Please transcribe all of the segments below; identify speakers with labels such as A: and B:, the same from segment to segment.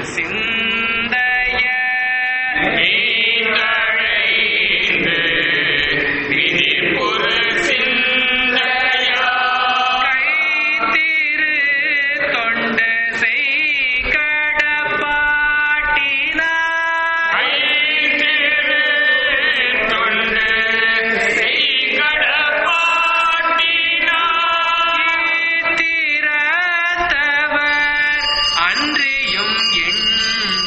A: சிந்தைய கைத்திரு தொண்டு செய் கடப்பாட்டினார் திறத்தவர் அன்றியும் எண்ணிலர்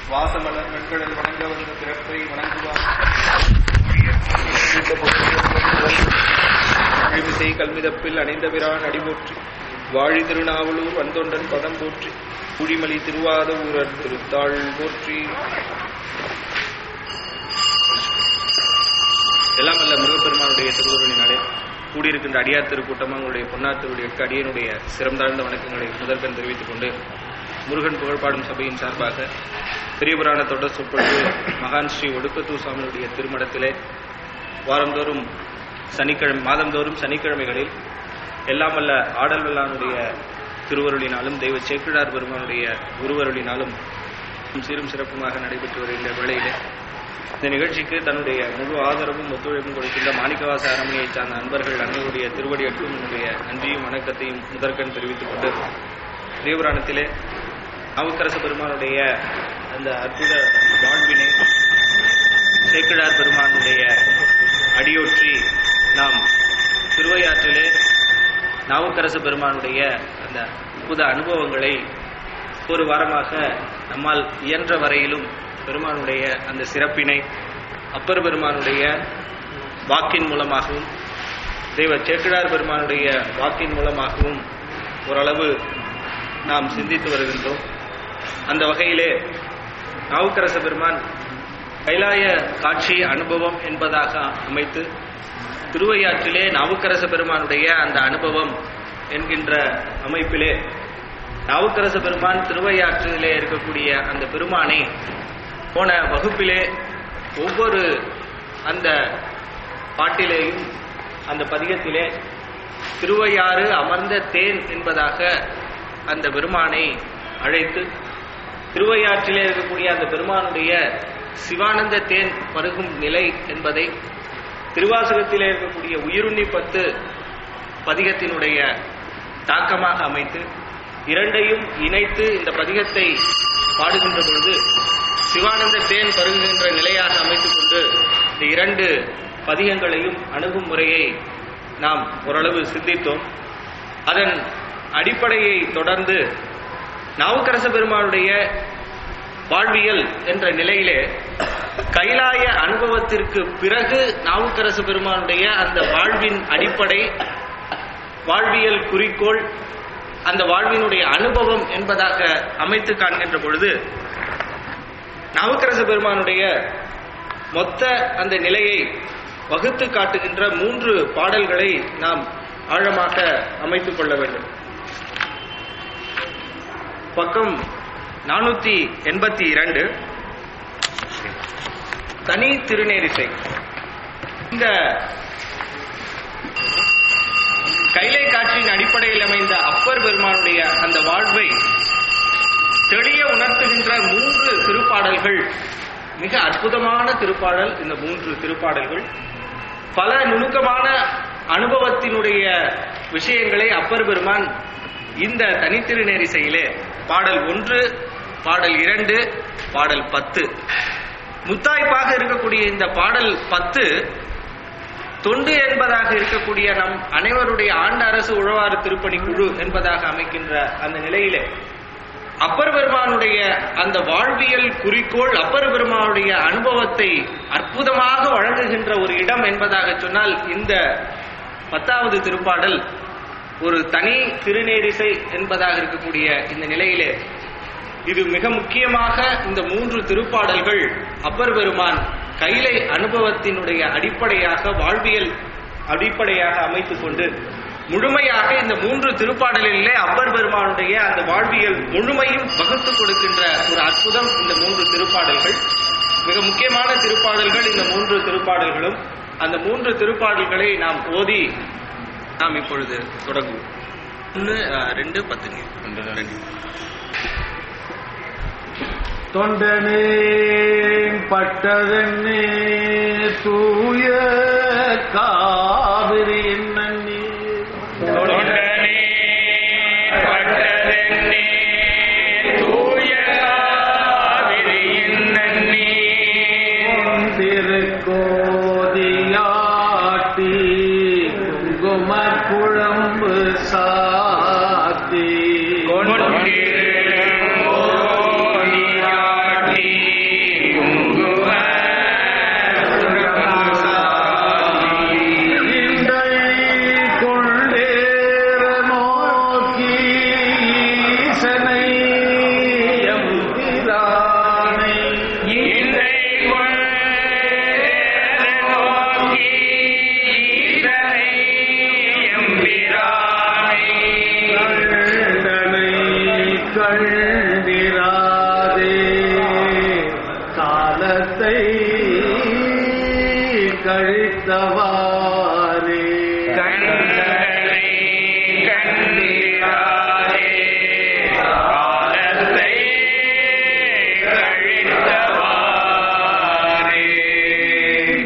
B: வாசமலர் வெண்கடல் வணங்க வந்த பிறப்பை வணங்குவார் அழிமிசை கல்மிதப்பில் அணைந்த பிரான் அடிபோற்றி வாழி திருநாவலூர் வந்தொண்டன் பதம் போற்றி குழிமலி திருவாத ஊரர் திருத்தாள் போற்றி எல்லாம் அல்ல முருகப்பெருமானுடைய திருவுருளினாலே கூடியிருக்கின்ற அடியார் திருக்கூட்டம் உங்களுடைய பொன்னார் திருவுடைய அடியனுடைய சிரம் தாழ்ந்த வணக்கங்களை முதற்கண் தெரிவித்துக் கொண்டு முருகன் புகழ்பாடும் சபையின் சார்பாக பெரிய புராண தொடர் சொற்பொழிவு மகான் ஸ்ரீ ஒடுக்கத்தூர் சுவாமியுடைய திருமடத்திலே வாரந்தோறும் சனிக்கிழமை மாதந்தோறும் சனிக்கிழமைகளில் எல்லாம் அல்ல ஆடல் வல்லானுடைய திருவருளினாலும் தெய்வ சேக்கிழார் பெருமானுடைய குருவருளினாலும் சீரும் சிறப்புமாக நடைபெற்று வருகின்ற வேளையிலே இந்த நிகழ்ச்சிக்கு தன்னுடைய முழு ஆதரவும் ஒத்துழைப்பும் கொடுக்கின்ற மாணிக்கவாச அரமணியைச் சார்ந்த நண்பர்கள் அனைவருடைய திருவடியற்றும் என்னுடைய நன்றியும் வணக்கத்தையும் முதற்கண் தெரிவித்துக் கொண்டு தேவராணத்திலே நாவுக்கரச பெருமானுடைய அந்த அற்புத வாழ்வினை சேக்கிழார் பெருமானுடைய அடியொற்றி நாம் திருவையாற்றிலே நாவுக்கரச பெருமானுடைய அந்த அற்புத அனுபவங்களை ஒரு வாரமாக நம்மால் இயன்ற வரையிலும் பெருமானுடைய அந்த சிறப்பினை அப்பர் பெருமானுடைய வாக்கின் மூலமாகவும் தெய்வ சேக்கிழார் பெருமானுடைய வாக்கின் மூலமாகவும் ஓரளவு நாம் சிந்தித்து வருகின்றோம் அந்த வகையிலே நாவுக்கரச பெருமான் கைலாய காட்சி அனுபவம் என்பதாக அமைத்து திருவையாற்றிலே நாவுக்கரச பெருமானுடைய அந்த அனுபவம் என்கின்ற அமைப்பிலே நாவுக்கரச பெருமான் திருவையாற்றிலே இருக்கக்கூடிய அந்த பெருமானை போன வகுப்பிலே ஒவ்வொரு அந்த பாட்டிலேயும் அந்த பதிகத்திலே திருவையாறு அமர்ந்த தேன் என்பதாக அந்த பெருமானை அழைத்து திருவையாற்றிலே இருக்கக்கூடிய அந்த பெருமானுடைய சிவானந்த தேன் பருகும் நிலை என்பதை திருவாசகத்திலே இருக்கக்கூடிய உயிருண்ணி பத்து பதிகத்தினுடைய தாக்கமாக அமைத்து இரண்டையும் இணைத்து இந்த பதிகத்தை பாடுகின்ற பொழுது சிவானந்த தேன் பருகுகின்ற நிலையாக அமைத்துக் கொண்டு இந்த இரண்டு பதிகங்களையும் அணுகும் முறையை நாம் ஓரளவு சிந்தித்தோம் அதன் அடிப்படையை தொடர்ந்து நாவுக்கரச பெருமானுடைய வாழ்வியல் என்ற நிலையிலே கைலாய அனுபவத்திற்கு பிறகு நாவுக்கரசு பெருமானுடைய அந்த வாழ்வின் அடிப்படை வாழ்வியல் குறிக்கோள் அந்த வாழ்வினுடைய அனுபவம் என்பதாக அமைத்து காண்கின்ற பொழுது நாவுக்கரசு பெருமானுடைய மொத்த அந்த நிலையை வகுத்து காட்டுகின்ற மூன்று பாடல்களை நாம் ஆழமாக அமைத்துக் கொள்ள வேண்டும் பக்கம் நானூத்தி எண்பத்தி இரண்டு தனி திருநேரிசை இந்த கைலை காட்சியின் அடிப்படையில் அமைந்த அப்பர் பெருமானுடைய அந்த வாழ்வை தெளிய உணர்த்துகின்ற மூன்று திருப்பாடல்கள் மிக அற்புதமான திருப்பாடல் இந்த மூன்று திருப்பாடல்கள் பல நுணுக்கமான அனுபவத்தினுடைய விஷயங்களை அப்பர் பெருமான் இந்த தனித்திருநேரிசையிலே பாடல் ஒன்று பாடல் இரண்டு பாடல் பத்து முத்தாய்ப்பாக இருக்கக்கூடிய இந்த பாடல் பத்து தொண்டு என்பதாக இருக்கக்கூடிய நம் அனைவருடைய ஆண்ட அரசு உழவாறு திருப்பணி குழு என்பதாக அமைக்கின்ற அந்த நிலையிலே அப்பர் பெருமானுடைய அந்த வாழ்வியல் குறிக்கோள் அப்பர் பெருமானுடைய அனுபவத்தை அற்புதமாக வழங்குகின்ற ஒரு இடம் என்பதாக சொன்னால் இந்த பத்தாவது திருப்பாடல் ஒரு தனி திருநேரிசை என்பதாக இருக்கக்கூடிய இந்த நிலையிலே இது மிக முக்கியமாக இந்த மூன்று திருப்பாடல்கள் அப்பர் பெருமான் கைலை அனுபவத்தினுடைய அடிப்படையாக வாழ்வியல் அடிப்படையாக அமைத்துக் கொண்டு முழுமையாக இந்த மூன்று திருப்பாடலிலே அப்பர் பெருமானுடைய அந்த வாழ்வியல் முழுமையும் வகுத்து கொடுக்கின்ற ஒரு அற்புதம் இந்த மூன்று திருப்பாடல்கள் மிக முக்கியமான திருப்பாடல்கள் இந்த மூன்று திருப்பாடல்களும் அந்த மூன்று திருப்பாடல்களை நாம் ஓதி நாம் இப்பொழுது தொடங்குவோம் ஒன்று அஹ், ரெண்டு பத்துங்க ரெண்டு
C: தொண்டனே பட்டதென்னே தூய காவிரி நன்னி
A: தொண்டனே பட்டதென்னே தூய காவிரியின் நன்னி
C: திருக்கோதியாட்டி குங்கும குழம்பு சாத்தி
A: கொண்டிருக்கோதியாட்டி
C: கழித்தவாரே
A: கண்டனை கண்டிடாதே காலத்தை கழித்தவாறே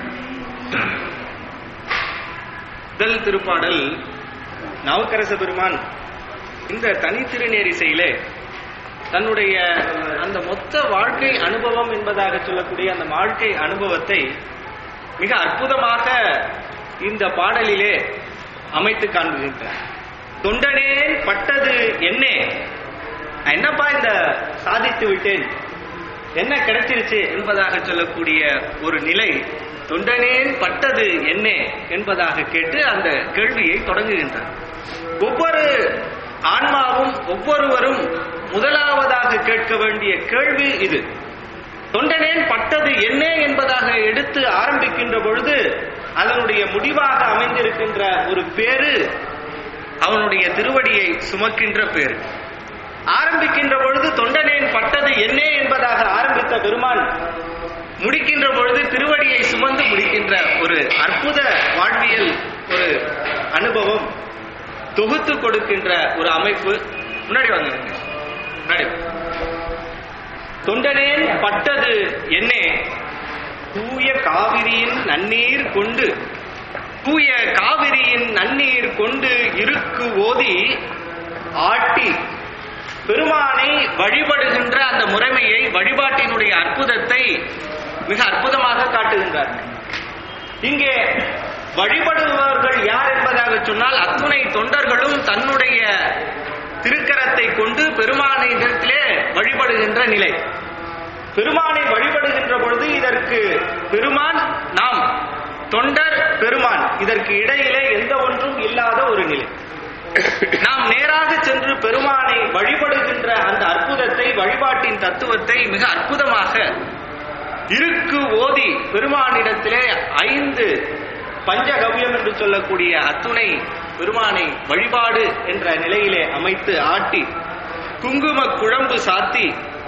B: முதல் திருப்பாடல் நவக்கரச பெருமான் இந்த தனி திருநேரிசையிலே தன்னுடைய அந்த மொத்த வாழ்க்கை அனுபவம் என்பதாக சொல்லக்கூடிய அந்த வாழ்க்கை அனுபவத்தை மிக அற்புதமாக இந்த பாடலிலே அமைத்து காண்பிக்கின்றார் தொண்டனேன் பட்டது என்னே நான் என்னப்பா இந்த சாதித்து விட்டேன் என்ன கிடைச்சிருச்சு என்பதாக சொல்லக்கூடிய ஒரு நிலை தொண்டனேன் பட்டது என்ன என்பதாக கேட்டு அந்த கேள்வியை தொடங்குகின்றார் ஒவ்வொரு ஆன்மாவும் ஒவ்வொருவரும் முதலாவதாக கேட்க வேண்டிய கேள்வி இது தொண்டனேன் பட்டது என்ன என்பதாக எடுத்து ஆரம்பிக்கின்ற பொழுது அதனுடைய முடிவாக அமைந்திருக்கின்ற ஒரு பேரு அவனுடைய திருவடியை சுமக்கின்ற பேரு ஆரம்பிக்கின்ற பொழுது தொண்டனேன் பட்டது என்ன என்பதாக ஆரம்பித்த பெருமான் முடிக்கின்ற பொழுது திருவடியை சுமந்து முடிக்கின்ற ஒரு அற்புத வாழ்வியல் ஒரு அனுபவம் தொகுத்து கொடுக்கின்ற ஒரு அமைப்பு முன்னாடி வாங்க முன்னாடி வாங்க. தொண்டனேன் பட்டது என்ன தூய காவிரியின் நன்னீர் கொண்டு தூய காவிரியின் நன்னீர் கொண்டு இருக்கு ஓதி ஆட்டி பெருமானை வழிபடுகின்ற அந்த முறைமையை வழிபாட்டினுடைய அற்புதத்தை மிக அற்புதமாக காட்டுகின்றார் இங்கே வழிபடுபவர்கள் யார் என்பதாக சொன்னால் அத்துணை தொண்டர்களும் தன்னுடைய திருக்கரத்தை கொண்டு பெருமானை இடத்திலே வழிபடுகின்ற நிலை பெருமானை வழிபடுகின்ற பொழுது இதற்கு பெருமான் நாம் தொண்டர் பெருமான் இதற்கு இடையிலே எந்த ஒன்றும் இல்லாத ஒரு நிலை நாம் நேராக சென்று பெருமானை வழிபடுகின்ற அந்த அற்புதத்தை வழிபாட்டின் தத்துவத்தை மிக அற்புதமாக இருக்கு ஓதி பெருமானிடத்திலே ஐந்து பஞ்சகவ்யம் என்று சொல்லக்கூடிய அத்துணை பெருமானை வழிபாடு என்ற நிலையிலே அமைத்து ஆட்டி குங்கும குழம்பு சாத்தி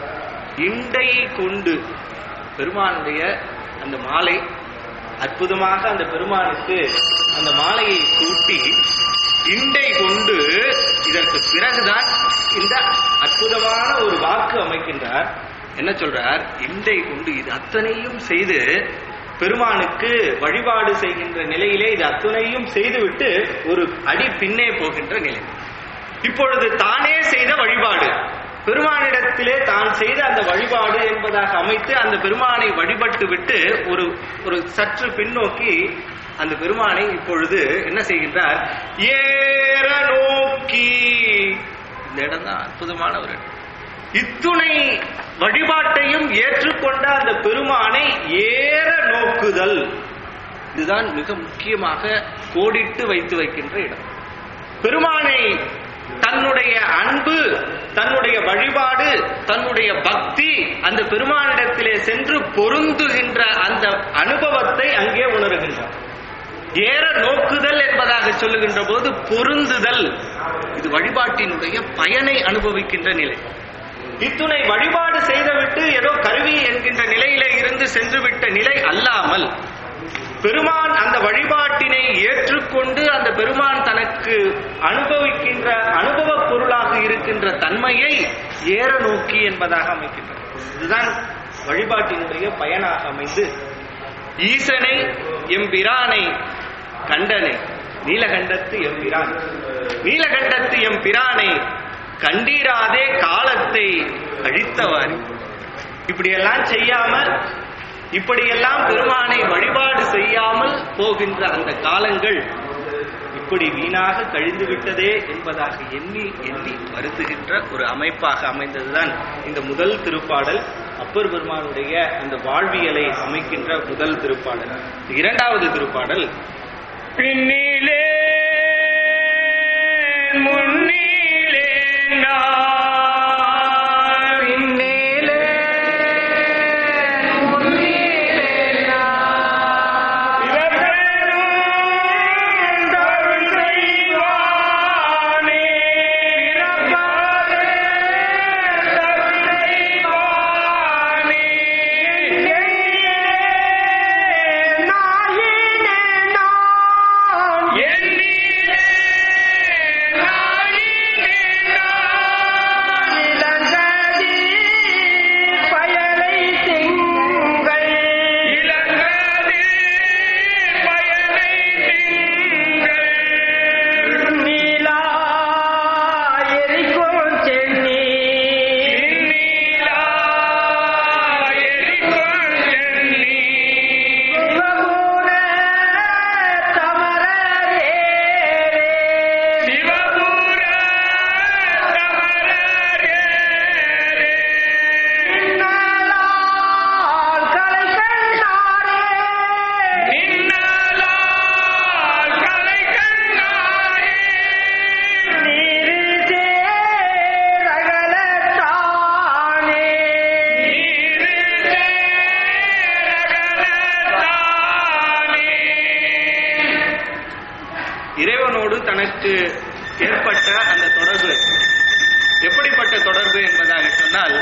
B: இண்டை கொண்டு பெருமானுடைய அந்த மாலை அற்புதமாக அந்த பெருமானுக்கு அந்த மாலையை சூட்டி இண்டை கொண்டு இதற்கு பிறகுதான் இந்த அற்புதமான ஒரு வாக்கு அமைக்கின்றார் என்ன சொல்றார் இண்டை கொண்டு இது அத்தனையும் செய்து பெருமானுக்கு வழிபாடு செய்கின்ற நிலையிலே இது அத்தனையும் செய்துவிட்டு ஒரு அடி பின்னே போகின்ற நிலை இப்பொழுது தானே செய்த வழிபாடு பெருமானிடத்திலே தான் செய்த அந்த வழிபாடு என்பதாக அமைத்து அந்த பெருமானை வழிபட்டு விட்டு ஒரு ஒரு சற்று பின்னோக்கி அந்த பெருமானை இப்பொழுது என்ன செய்கின்றார் ஏற நோக்கி இந்த இடம் தான் அற்புதமான ஒரு இடம் இத்துணை வழிபாட்டையும் ஏற்றுக்கொண்ட அந்த பெருமானை ஏற நோக்குதல் இதுதான் மிக முக்கியமாக கோடிட்டு வைத்து வைக்கின்ற இடம் பெருமானை தன்னுடைய அன்பு தன்னுடைய வழிபாடு தன்னுடைய பக்தி அந்த பெருமானிடத்திலே சென்று பொருந்துகின்ற அந்த அனுபவத்தை அங்கே உணர்கின்றார் ஏற நோக்குதல் என்பதாக சொல்லுகின்ற போது பொருந்துதல் இது வழிபாட்டினுடைய பயனை அனுபவிக்கின்ற நிலை இத்துணை வழிபாடு செய்துவிட்டு ஏதோ கருவி என்கின்ற நிலையிலே இருந்து சென்றுவிட்ட நிலை அல்லாமல் பெருமான் அந்த வழிபாட்டினை ஏற்றுக்கொண்டு அந்த பெருமான் தனக்கு அனுபவிக்கின்ற அனுபவ பொருளாக இருக்கின்ற தன்மையை ஏற நோக்கி என்பதாக அமைக்கின்றார் இதுதான் வழிபாட்டினுடைய பயனாக அமைந்து ஈசனை எம்பிரானை கண்டனை நீலகண்டத்து எம்பிரான் நீலகண்டத்து எம்பிரானை கண்டீராதே காலத்தை அழித்தவாறு இப்படியெல்லாம் செய்யாம இப்படியெல்லாம் பெருமானை வழிபாடு செய்யாமல் போகின்ற அந்த காலங்கள் இப்படி வீணாக கழிந்து விட்டதே என்பதாக எண்ணி எண்ணி வருத்துகின்ற ஒரு அமைப்பாக அமைந்ததுதான் இந்த முதல் திருப்பாடல் அப்பர் பெருமானுடைய அந்த வாழ்வியலை அமைக்கின்ற முதல் திருப்பாடல் இரண்டாவது திருப்பாடல்
A: பின்னிலே முன்னிலே நான் பின்னிலே முன்னிலே நான் பிறப்பெரும் தருள் செய்வானே பிறப்பாரே தருள் செய்வானே நானே
B: அவர்களுக்கு ஏற்பட்ட அந்த தொடர்பு எப்படிப்பட்ட தொடர்பு என்பதாக சொன்னால்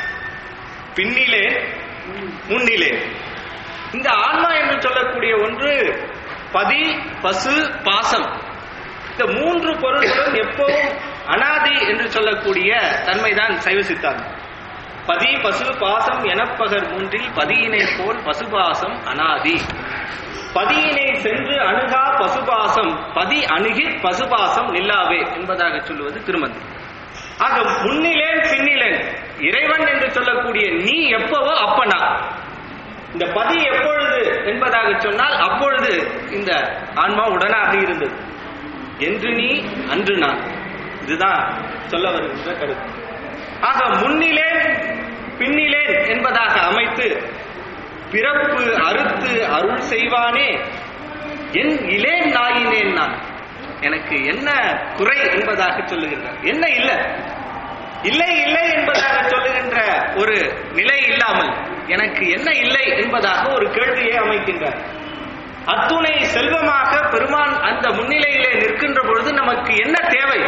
B: பின்னிலே முன்னிலே இந்த ஆன்மா என்று சொல்லக்கூடிய ஒன்று பதி பசு பாசம் இந்த மூன்று பொருள்களும் எப்பவும் அனாதி என்று சொல்லக்கூடிய தன்மைதான் சைவ சித்தாந்தம் பதி பசு பாசம் எனப்பகர் மூன்றில் பதியினை போல் பசுபாசம் அனாதி பதியினை சென்று அணுகா பசுபாசம் பதி அணுகி பசுபாசம் நில்லாவே என்பதாக சொல்லுவது திருமந்தி ஆக முன்னிலேன் பின்னிலேன் இறைவன் என்று சொல்லக்கூடிய நீ எப்பவோ அப்பனா இந்த பதி எப்பொழுது என்பதாக சொன்னால் அப்பொழுது இந்த ஆன்மா உடனாக இருந்தது என்று நீ அன்று நான் இதுதான் சொல்ல வருகின்ற கருத்து ஆக முன்னிலேன் பின்னிலேன் என்பதாக அமைத்து பிறப்பு அறுத்து அருள் செய்வானே என் இலேன் நாயினேன் நான் எனக்கு என்ன குறை என்பதாக சொல்லுகின்றார் என்ன இல்லை இல்லை இல்லை என்பதாக சொல்லுகின்ற ஒரு நிலை இல்லாமல் எனக்கு என்ன இல்லை என்பதாக ஒரு கேள்வியை அமைக்கின்றார் அத்துணை செல்வமாக பெருமான் அந்த முன்னிலையிலே நிற்கின்ற பொழுது நமக்கு என்ன தேவை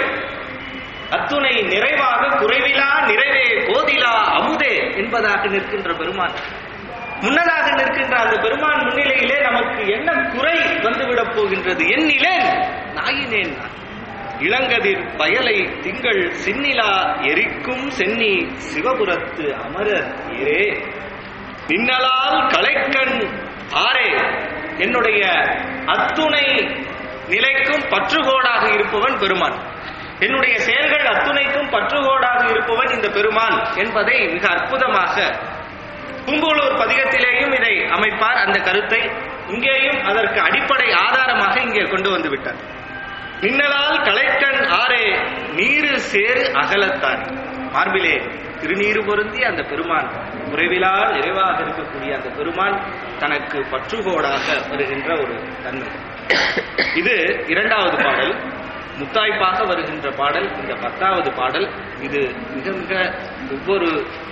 B: அத்துணை நிறைவாக குறைவிலா நிறைவே போதிலா அமுதே என்பதாக நிற்கின்ற பெருமான் முன்னதாக நிற்கின்ற அந்த பெருமான் முன்னிலையிலே நமக்கு என்ன குறை வந்துவிடப் போகின்றது என்னிலேன் நாயினேன் நான் இளங்கதிர் பயலை திங்கள் சின்னிலா எரிக்கும் சென்னி சிவபுரத்து அமரர் ஏரே நின்னலால் கலைக்கண் ஆரே என்னுடைய அத்துணை நிலைக்கும் பற்றுகோடாக இருப்பவன் பெருமான் என்னுடைய செயல்கள் அத்துணைக்கும் பற்றுகோடாக இருப்பவன் இந்த பெருமான் என்பதை மிக அற்புதமாக பூங்கோளூர் பதிகத்திலேயும் இதை அமைப்பார் அந்த கருத்தை இங்கேயும் அதற்கு அடிப்படை ஆதாரமாக இங்கே கொண்டு வந்து விட்டார் மின்னலால் கலைக்கண் ஆரே நீரு சேரு அகலத்தார் மார்பிலே திருநீறு பொருந்தி அந்த பெருமான் குறைவிலா நிறைவாக இருக்கக்கூடிய அந்த பெருமான் தனக்கு பற்றுகோடாக வருகின்ற ஒரு தன்மை இது இரண்டாவது பாடல் முத்தாய்ப்பாக வருகின்ற பாடல் இந்த பத்தாவது பாடல் இது மிக மிக ஒவ்வொரு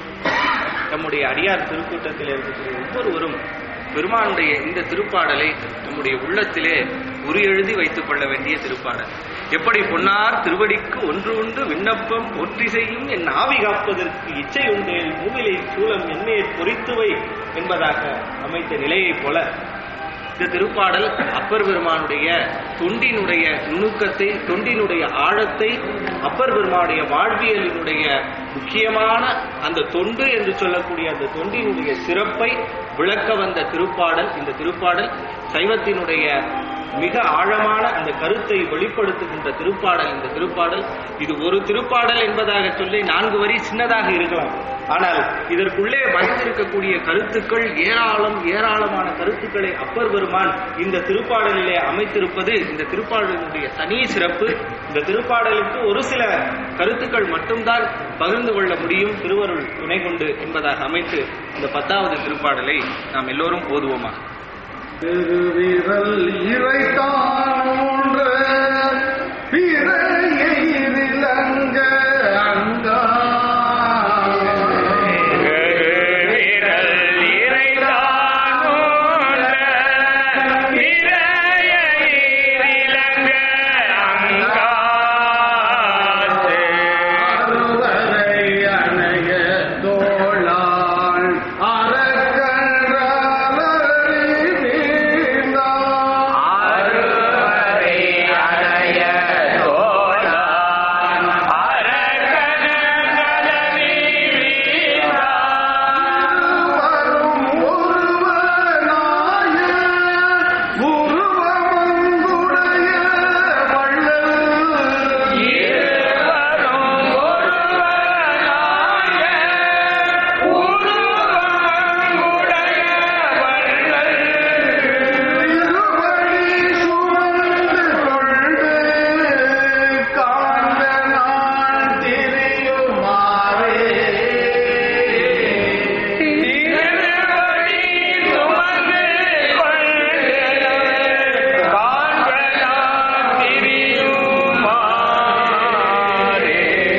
B: நம்முடைய அடியார் திருக்கூட்டத்தில் இருக்கக்கூடிய ஒவ்வொருவரும் பெருமானுடைய இந்த திருப்பாடலை நம்முடைய உள்ளத்திலே உரி எழுதி வைத்துக் கொள்ள வேண்டிய திருப்பாடல் எப்படி பொன்னார் திருவடிக்கு ஒன்று உண்டு விண்ணப்பம் ஒற்றி செய்யும் என் ஆவி காப்பதற்கு இச்சை உண்டேல் மூவிலை சூலம் என்மேற் பொறித்துவை என்பதாக அமைத்த நிலையைப் போல இந்த திருப்பாடல் அப்பர் பெருமானுடைய தொண்டினுடைய நுணுக்கத்தை தொண்டினுடைய ஆழத்தை அப்பர் பெருமானுடைய வாழ்வியலினுடைய முக்கியமான அந்த தொண்டு என்று சொல்லக்கூடிய அந்த தொண்டினுடைய சிறப்பை விளக்க வந்த திருப்பாடல் இந்த திருப்பாடல் சைவத்தினுடைய மிக ஆழமான அந்த கருத்தை வெளிப்படுத்துகின்ற திருப்பாடல் இந்த திருப்பாடல் இது ஒரு திருப்பாடல் என்பதாக சொல்லி நான்கு வரி சின்னதாக இருக்கலாம் ஆனால் இதற்குள்ளே மறைந்திருக்கக்கூடிய கருத்துக்கள் ஏராளம் ஏராளமான கருத்துக்களை அப்பர் பெருமான் இந்த திருப்பாடலிலே அமைத்திருப்பது இந்த திருப்பாடலினுடைய தனி சிறப்பு இந்த திருப்பாடலுக்கு ஒரு சில கருத்துக்கள் மட்டும்தான் பகிர்ந்து கொள்ள முடியும் திருவருள் துணை கொண்டு என்பதாக அமைத்து இந்த பத்தாவது திருப்பாடலை நாம் எல்லோரும் ஓதுவோமா
C: திருவிரல் இறைத்தானோன்ற பிறையை விளங்க அங்கா
A: விரல் இறைதானோன்ற இறையிலங்க அங்காத்து.
C: அறுவரை அணைய தோளாள் அறக்கன்றி வீழ்ந்தாள்
A: அருவரை அடைய தோளான் அரக்கனகலவி வீழ்ந்தான்.
C: வரும் ஒருவனாய உருவமங்குடைய வள்ளல்
A: இருவரும் ஒருவனாய உருவமுடைய வள்ளல்.
C: திருவடி சுமந்து கொண்டு காண்க நான் திரியுமாறே
A: திருவடி சுமந்து கொண்டு காண்கலாம் திரியுமாறே.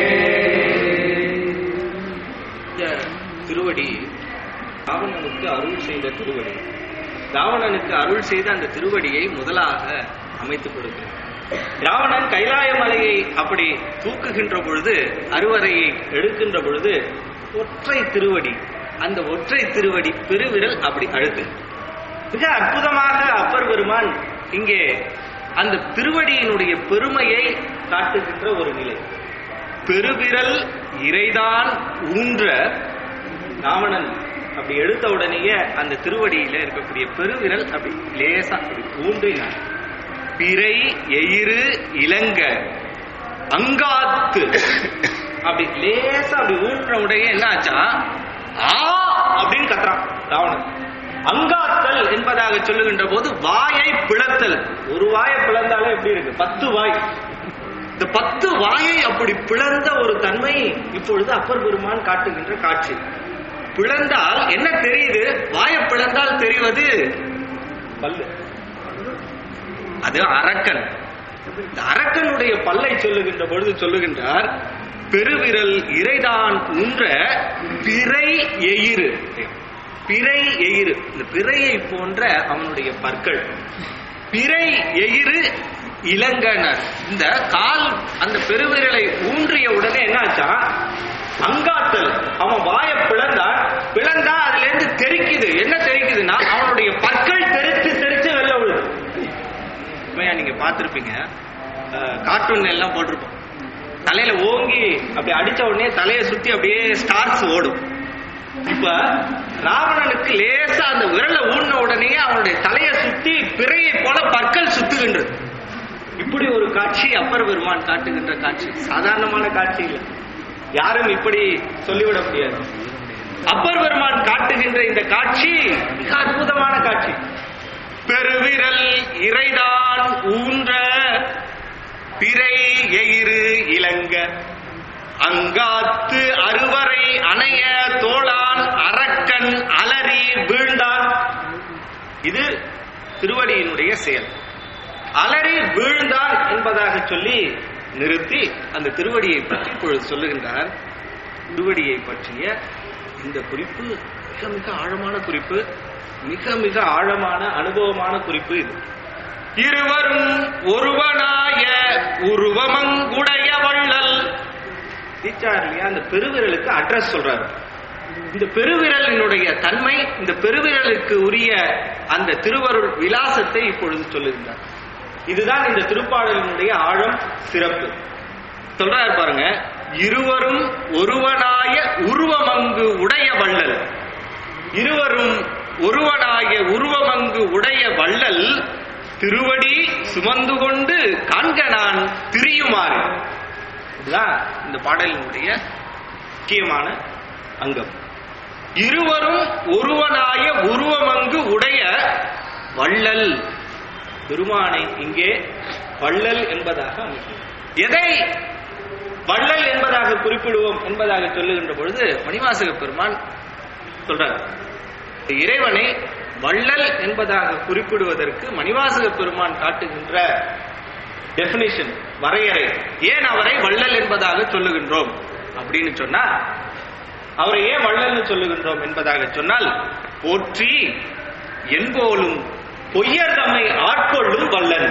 B: இந்த திருவடி ராவணனுக்கு அருள் செய்த திருவடி ராவணனுக்கு அருள் செய்த அந்த திருவடியை முதலாக அமைத்துக் கொடுக்கிறார் ராவணன் கைலாய மலையை அப்படி தூக்குகின்ற பொழுது அருவரையை எடுக்கின்ற பொழுது ஒற்றை திருவடி அந்த ஒற்றை திருவடி பெருவிரல் அப்படி அழுத்து மிக அற்புதமாக அப்பர் பெருமான் இங்கே அந்த திருவடியினுடைய பெருமையை காட்டுகின்ற ஒரு நிலை பெருவிரல் இறைதான் ஊன்ற ராவணன் அப்படி எடுத்த உடனேயே அந்த திருவடியில இருக்கக்கூடிய பெருவிரல் அப்படி லேசா அப்படி ஊன்றினான் பிறை எயிறு இளங்க அங்காத்து அப்படி லேசா அப்படி ஊன்ற உடைய என்ன ஆச்சா ஆ அப்படின்னு கத்துறான் ராவணன் அங்காத்தல் என்பதாக சொல்லுகின்ற போது வாயை பிளத்தல் ஒரு வாயை பிளந்தாலே எப்படி இருக்கு பத்து வாய் இந்த பத்து வாயை அப்படி பிளந்த ஒரு தன்மை இப்பொழுது அப்பர் பெருமான் காட்டுகின்ற காட்சி பிளந்தால் என்ன தெரியுது வாயை பிளந்தால் தெரிவது பல்லு அது அரக்கன் இந்த அரக்கனுடைய பல்லை சொல்லுகின்ற பொழுது சொல்லுகின்றார் பெருவிரல் இறைதான் ஊன்ற பிறை எயிறு பிறை எயிறு இந்த பிறையை போன்ற அவனுடைய பற்கள் பிறை எயிறு இளங்கனர் இந்த கால் அந்த பெருவிரலை ஊன்றிய உடனே என்னாச்சா அங்காத்தல் அவன் வாய பிளந்தான் பிளந்தா அதுல இருந்து தெரிக்குது என்ன தெரிக்குதுன்னா அவனுடைய பற்கள் தெரிச்சு தெரிச்சு வெளில விழுது உண்மையா நீங்க பார்த்திருப்பீங்க கார்ட்டூன் எல்லாம் போட்டிருப்போம் தலையில ஓங்கி அப்படி அடிச்ச உடனே தலையை சுத்தி அப்படியே ஸ்டார்ஸ் ஓடும் இப்ப ராவணனுக்கு லேசா அந்த விரலை ஊன்ன உடனே அவனுடைய தலையை சுத்தி பிறையை போல பற்கள் சுத்துகின்றது இப்படி ஒரு காட்சி அப்பர் பெருமான் காட்டுகின்ற காட்சி சாதாரணமான காட்சி இல்லை யாரும் இப்படி சொல்லிவிட முடியாது அப்பர் பெருமான் காட்டுகின்ற இந்த காட்சி மிக அற்புதமான காட்சி பெருவிரல் இறைதான் ஊன்ற பிறை எயிறு இளங்க அங்காத்து அறுவரை அணைய தோளான் அரக்கன் அலறி வீழ்ந்தான் இது திருவடியினுடைய செயல் அலறி வீழ்ந்தான் என்பதாக சொல்லி நிறுத்தி அந்த திருவடியை பற்றி இப்பொழுது சொல்லுகின்றார் திருவடியை பற்றிய இந்த குறிப்பு மிக மிக ஆழமான குறிப்பு மிக மிக ஆழமான அனுபவமான குறிப்பு இது இருவரும் ஒருவனாய உருவமங்குடைய வள்ளல் டீச்சர் இல்லையா அந்த பெருவிரலுக்கு அட்ரஸ் சொல்றாரு இந்த பெருவிரலினுடைய தன்மை இந்த பெருவிரலுக்கு உரிய அந்த திருவருள் விலாசத்தை இப்பொழுது சொல்லுகின்றார் இதுதான் இந்த திருப்பாடலினுடைய ஆழம் சிறப்பு சொல்றாரு பாருங்க இருவரும் ஒருவனாய உருவமங்கு உடைய வள்ளல் இருவரும் ஒருவனாய உருவமங்கு உடைய வள்ளல் திருவடி சுமந்து கொண்டு காண்க நான் திரியுமாறு இதுதான் இந்த பாடலினுடைய முக்கியமான அங்கம் இருவரும் ஒருவனாய உருவமங்கு உடைய வள்ளல் பெருமானை இங்கே வள்ளல் என்பதாக அமைக்கும் எதை வள்ளல் என்பதாக குறிப்பிடுவோம் என்பதாக சொல்லுகின்ற பொழுது மணிவாசக பெருமான் சொல்றார் இறைவனை வள்ளல் என்பதாக குறிப்பிடுவதற்கு மணிவாசக பெருமான் காட்டுகின்ற டெபினிஷன் வரையறை ஏன் அவரை வள்ளல் என்பதாக சொல்லுகின்றோம் அப்படின்னு சொன்னா அவரை ஏன் வள்ளல்னு சொல்லுகின்றோம் என்பதாக சொன்னால் போற்றி என்போலும் பொய்யர் தம்மை ஆட்கொள்ளும் வள்ளல்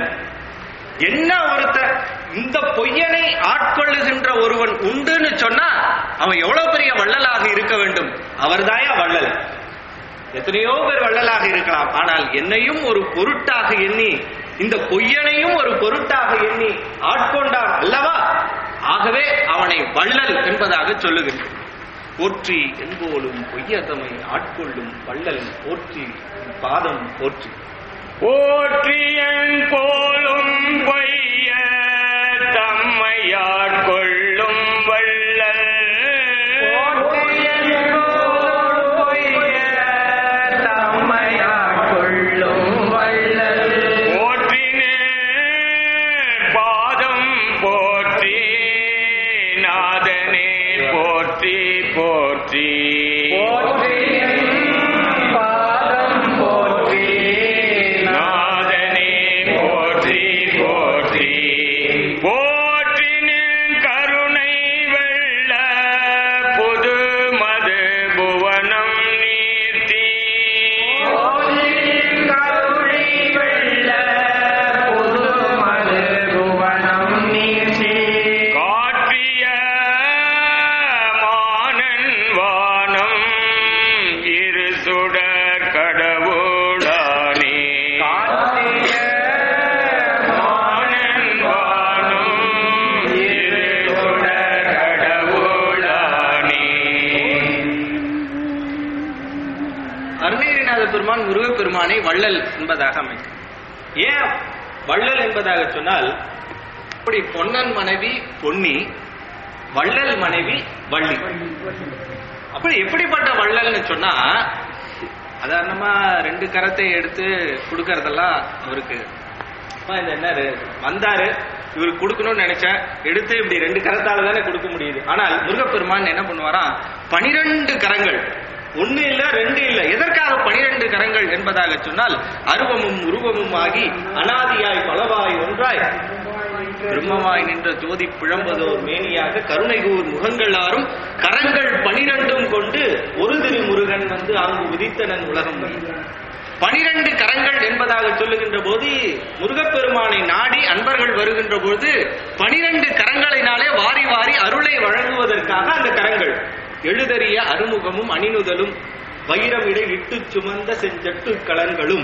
B: என்ன ஒருத்த இந்த பொய்யனை ஆட்கொள்ளுகின்ற ஒருவன் உண்டுன்னு சொன்னா அவன் எவ்வளவு பெரிய வள்ளலாக இருக்க வேண்டும் அவர்தாயா வள்ளல் எத்தனையோ பேர் வள்ளலாக இருக்கலாம் ஆனால் என்னையும் ஒரு பொருட்டாக எண்ணி இந்த பொய்யனையும் ஒரு பொருட்டாக எண்ணி ஆட்கொண்டான் அல்லவா ஆகவே அவனை வள்ளல் என்பதாக சொல்லுகின்றோம் போற்றி என்போலும் பொய்யதமை ஆட்கொள்ளும் வள்ளல் போற்றி பாதம் போற்றி
A: போற்றியன் போலும் பொய்ய தம்மையாட்கொள்ளும் வள்ளல் போற்றினே பாதம் போற்றி நாதனே போற்றி போற்றி நாதனே போற்றி போற்றி சுடர் கடவுளானே
B: காட்டிய
A: வானன் வானும் இரு சுடர் கடவுளானே
B: அருணகிரிநாத பெருமான் முருகப்பெருமானை வள்ளல் என்பதாக அமைக்கும் ஏன் வள்ளல் என்பதாக சொன்னால் இப்படி பொன்னன் மனைவி பொன்னி வள்ளல் மனைவி வள்ளி அப்படி எப்படிப்பட்ட வள்ளல்னு சொன்னா சாதாரணமா ரெண்டு கரத்தை எடுத்து கொடுக்கறதெல்லாம் அவருக்கு அப்பா இந்த என்ன இது? வந்தாரு இவருக்கு கொடுக்கணும்னு நினைச்சேன் எடுத்து இப்படி ரெண்டு கரத்தால தானே கொடுக்க முடியுது ஆனால் முருகப்பெருமான் என்ன பண்ணுவாராம் பனிரெண்டு கரங்கள் ஒண்ணு இல்ல ரெண்டு இல்ல எதற்காக பனிரெண்டு கரங்கள் என்பதாக சொன்னால் அருவமும் உருவமும் ஆகி அனாதியாய் பலவாய் ஒன்றாய் பிரம்மமாய் நின்ற ஜோதி பிழம்பதோர் மேனியாக கருணைகூர் முகங்களாரும் கரங்கள் பனிரெண்டும் கொண்டு ஒரு திரு முருகன் வந்து அங்கு உதித்தனன் உலகம் முடியும் பனிரெண்டு கரங்கள் என்பதாக சொல்லுகின்ற போது முருகப்பெருமானை நாடி அன்பர்கள் வருகின்ற போது பனிரெண்டு கரங்களினாலே வாரி வாரி அருளை வழங்குவதற்காக அந்த கரங்கள் எழுதறிய அருமுகமும் அணிநுதலும் வைரமிடை இட்டு சுமந்த செஞ்சட்டு கலன்களும்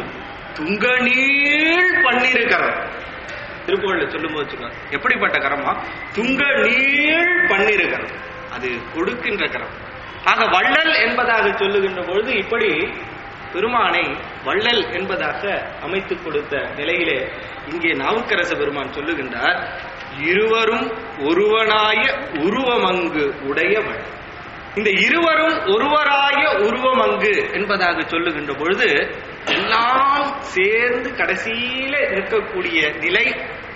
B: துங்கநீள் பன்னிரு கரம் திருப்புகழ்ல சொல்லும் போது சொல்லுவாங்க எப்படிப்பட்ட கரமா துங்க நீள் பன்னிரு கரம் அது கொடுக்கின்ற கரம் ஆக வள்ளல் என்பதாக சொல்லுகின்ற பொழுது இப்படி பெருமானை வள்ளல் என்பதாக அமைத்துக் கொடுத்த நிலையிலே இங்கே நாவுக்கரச பெருமான் சொல்லுகின்றார் இருவரும் ஒருவனாய உருவமங்கு உடையவள் இந்த இருவரும் ஒருவராய உருவமங்கு என்பதாக சொல்லுகின்ற பொழுது எல்லாம் சேர்ந்து கடைசியில நிற்கக்கூடிய நிலை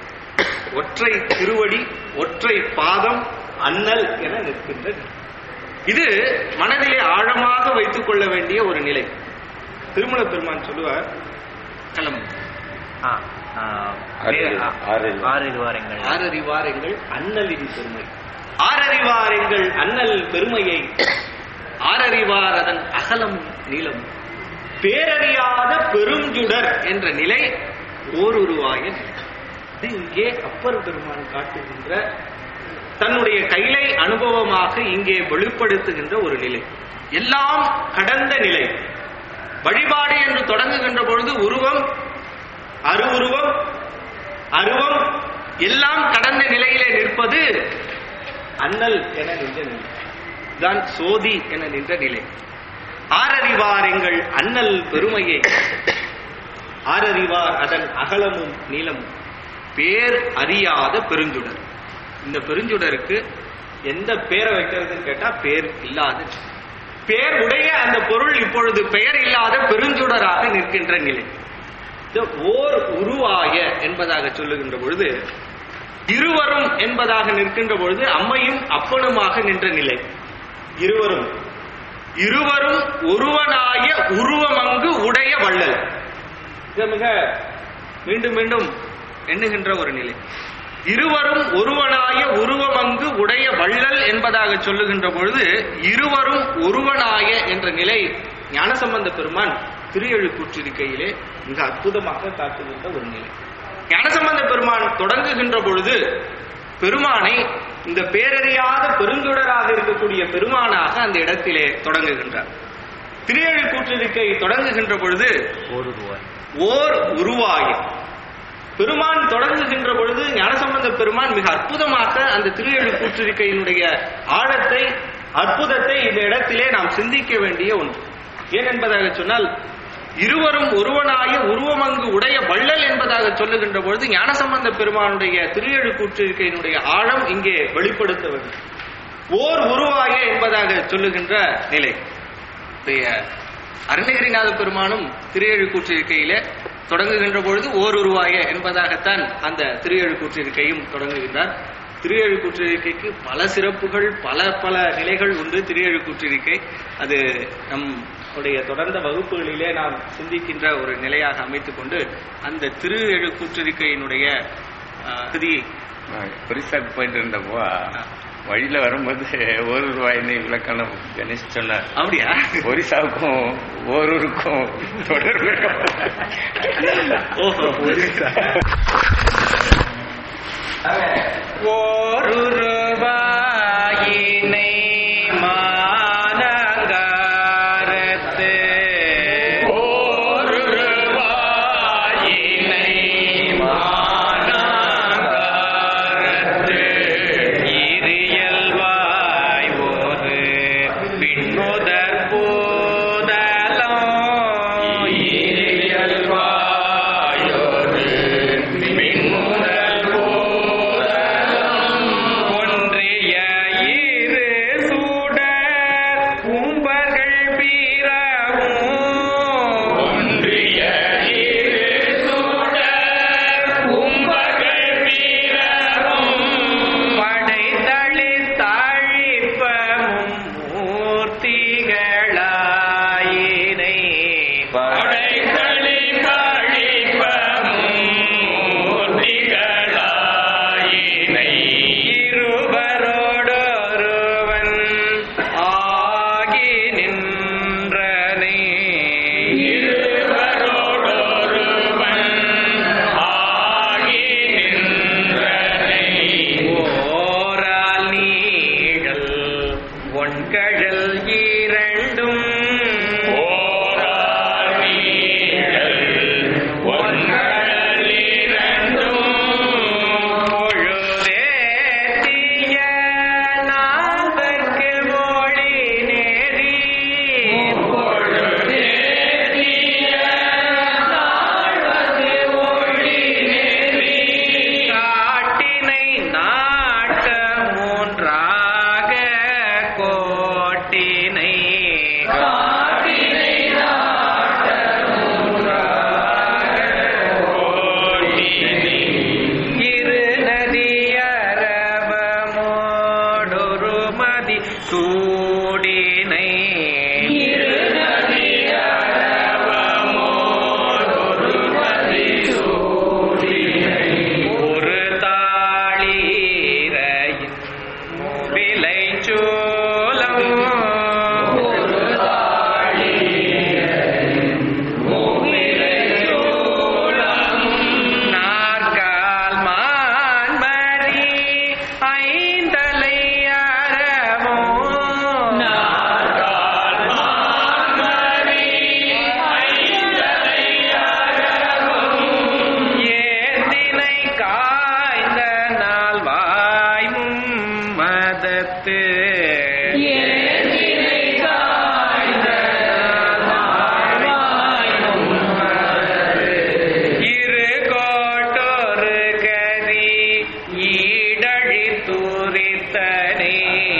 B: ஒற்றை திருவடி ஒற்றை பாதம் அண்ணல் என நிற்கின்ற நிலை. இது மனதிலே ஆழமாக வைத்துக் கொள்ள வேண்டிய ஒரு நிலை திருமல பெருமான் சொல்லுவார் களம்
D: ஆ, ஆ,
A: ஆறு- ஆறு.
D: ஆறிருவாரங்கள்
B: ஆறறிவார் எங்கள் அண்ணலின் பெருமை ஆறறிவார் எங்கள் அண்ணல் பெருமையை ஆறறிவார் அதன் அகலமும் நீளமும் பேரறியாத பெருஞ்சுடர் என்ற நிலை ஓருருவாய நிலை இது இங்கே அப்பர் பெருமான் காட்டுகின்ற தன்னுடைய கைலை அனுபவமாக இங்கே வெளிப்படுத்துகின்ற ஒரு நிலை எல்லாம் கடந்த நிலை வழிபாடு என்று தொடங்குகின்ற பொழுது உருவம் அருவுருவம் அருவம் எல்லாம் கடந்த நிலையிலே நிற்பது அண்ணல் என நின்ற நிலை தான் சோதி என நின்ற நிலை ஆரறிவார் எங்கள் அண்ணல் பெருமையை ஆரறிவார் அதன் அகலமும் நீளமும் பேர் அறியாத பெருஞ்சுடர் இந்த பெருஞ்சுடருக்கு எந்த பேரை வைக்கிறதுன்னு கேட்டா பேர் இல்லாத பேர் உடைய அந்த பொருள் இப்பொழுது பெயர் இல்லாத பெருஞ்சுடராக நிற்கின்ற நிலை இது ஓர் உருவாய என்பதாக சொல்லுகின்ற பொழுது இருவரும் என்பதாக நிற்கின்ற பொழுது அம்மையும் அப்பனுமாக நின்ற நிலை இருவரும் இருவரும் ஒருவனாய உருவமங்கு உடைய வள்ளல் இது மிக மீண்டும் மீண்டும் எண்ணுகின்ற ஒரு நிலை இருவரும் ஒருவனாய உருவமங்கு உடைய வள்ளல் என்பதாக சொல்லுகின்ற பொழுது இருவரும் ஒருவனாய என்ற நிலை ஞானசம்பந்த பெருமான் திருஎழுக்கூற்றிருக்கையிலே மிக அற்புதமாக காட்டுகின்ற ஒரு நிலை ஞானசம்பந்த பெருமான் தொடங்குகின்ற பொழுது பெருமானை இந்த பேரறியாத பெருஞ்சுடராக இருக்கக்கூடிய பெருமானாக அந்த இடத்திலே தொடங்குகின்றார் திருஎழுக்கூற்றிருக்கை தொடங்குகின்ற பொழுது
D: ஓருருவாய்
B: ஓர் உருவாய பெருமான் தொடங்குகின்ற பொழுது ஞானசம்பந்த பெருமான் மிக அற்புதமாக அந்த திருஏழு கூற்றிருக்கையினுடைய ஆழத்தை அற்புதத்தை இந்த இடத்திலே நாம் சிந்திக்க வேண்டிய ஒன்று ஏன் என்பதாக சொன்னால் இருவரும் ஒருவனாய உருவமங்கு உடைய வள்ளல் என்பதாக சொல்லுகின்ற பொழுது ஞானசம்பந்த பெருமானுடைய திருஏழு கூற்றிருக்கையினுடைய ஆழம் இங்கே வெளிப்படுத்த வேண்டும் ஓர் உருவாய என்பதாக சொல்லுகின்ற நிலை உடைய அருணகிரிநாத பெருமானும் திருஏழு கூற்றிருக்கையிலே தொடங்குகின்ற பொழுது ஓர் உருவாய என்பதாகத்தான் அந்த திருஏழு கூற்றிருக்கையும் தொடங்குகின்றார் திருஏழு கூற்றிருக்கைக்கு பல சிறப்புகள் பல பல நிலைகள் உண்டு திருஏழு கூற்றிருக்கை அது நம் உடைய தொடர்ந்த வகுப்புகளிலே நாம் சிந்திக்கின்ற ஒரு நிலையாக அமைத்துக் கொண்டு அந்த திரு எழு கூற்றிருக்கையினுடைய பகுதி
A: புரிசாக்கு போயிட்டு இருந்தப்போ வழியில வரும்போது ஒரு ரூபாய்னு விளக்கணம் கணேஷ் சொன்னார்
B: அப்படியா
A: ஒரிசாவுக்கும் ஓரூருக்கும் தொடர்பு
B: ஓஹோ
D: ஓருருவாயினை மாநகரத்து
A: படைகளி பழிப்பமும் மூர்த்திகளாயினை
B: இருவரோடொருவன் ஆகி நின்றனே
A: இருவரோடொருவன் ஆகி நின்றனை
B: ஓரால் நீழல் ஒன்கழல் இரண்டும்
A: ஓராணிகள் ஒன்றலிரண்டும்
B: பொழுதேத்திய நால்வர்க்கு மொழி நேரி காட்டினை நாட்ட மூன்றாக கோட்டினை இரு நதியரவமோடொருமதி சூடினை ஒரு தாளீரையின் விலை சோலம் நாற்கால் மான்மரி ஐந்தலை அறமோ ஏந்தினை காய்ந்த நாள் வாய்மும் மதத்து இரு கோட்டொரு கரி ஈடழி தூரித்தனே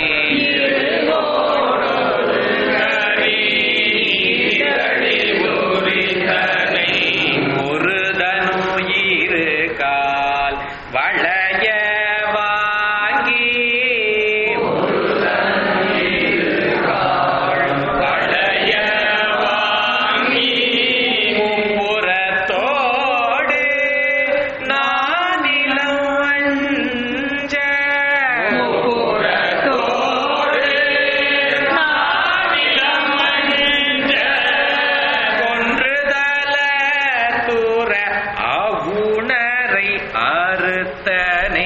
B: ஒரு தனு இரு கால் வளைய வாங்கி முப்புறத்தோடு நானிலம் அஞ்ச கொன்றுதல தூர அவுணரை அறுத்தனே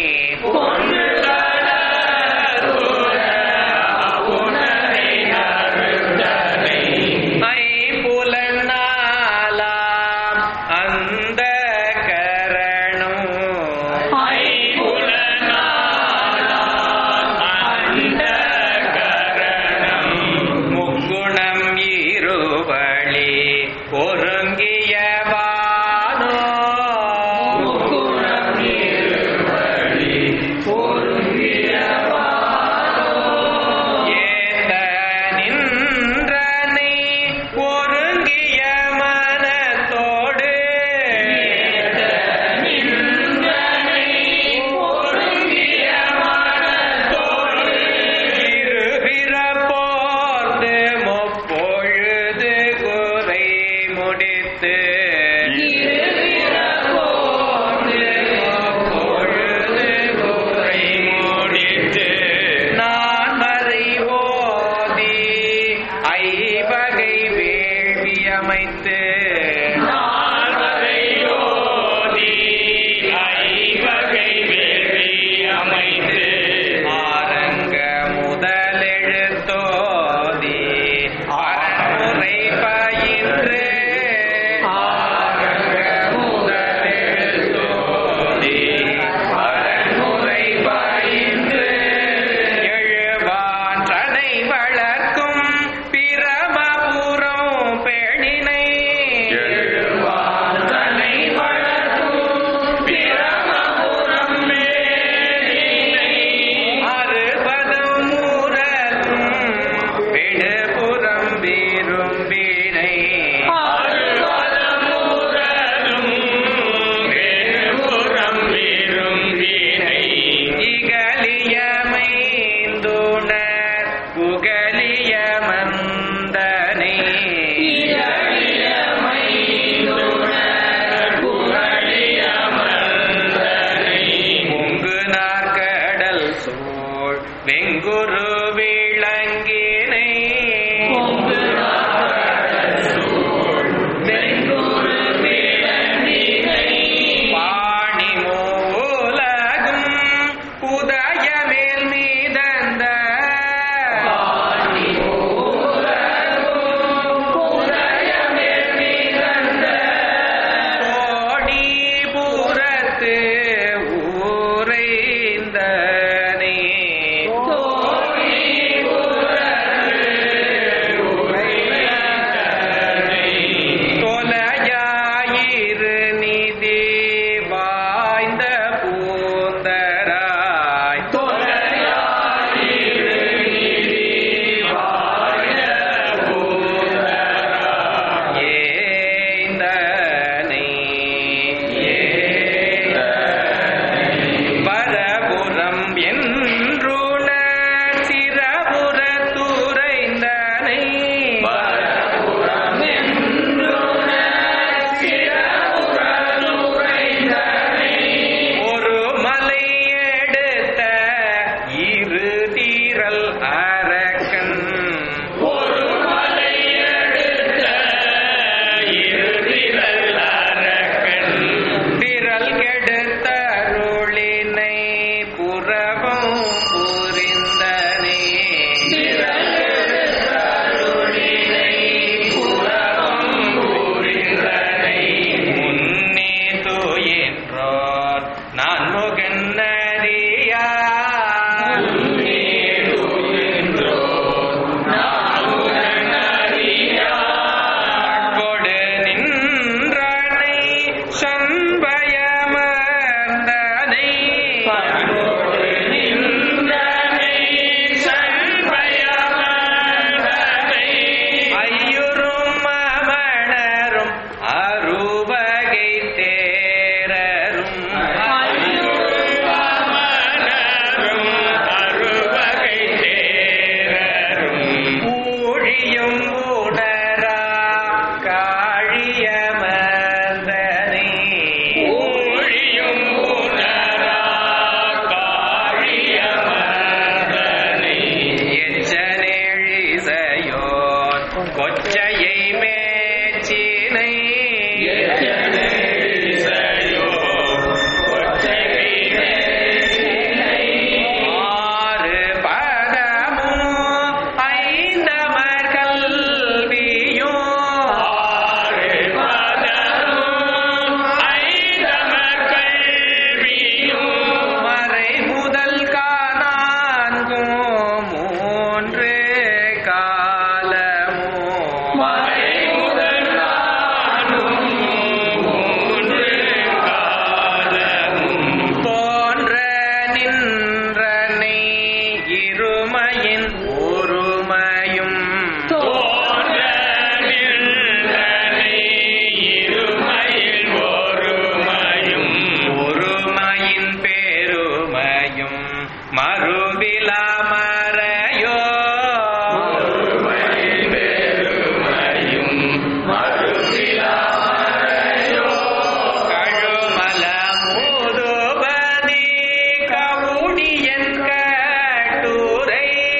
B: ஐம்புலனாலாம் அந்த கரணம் முக்குணம் இருவழி பொருங்கியவானோ ஏத்த நின்றனை ஒருங்கிய மனத்தோடு இருபிறப்போர்ந்து முப்பொழுது குறை முடித்து நான் மறை ஓதி ஐவகை வேள்வி அமைத்து ஆரங்க முதலெழுத்தோதி அறமுறை பயின்று எழுவான்றனை வளர்க்கும் பிரமபுரம் பெணினை நின்றனை இருமையின் ஒருமையும் தோன்ற நின்றனை இருமையின் ஒருமையும் ஒருமையின் பெருமையும் மறுவிலா மறையோ கழுமல மூதுபதி கவுனியன் கட்டுரை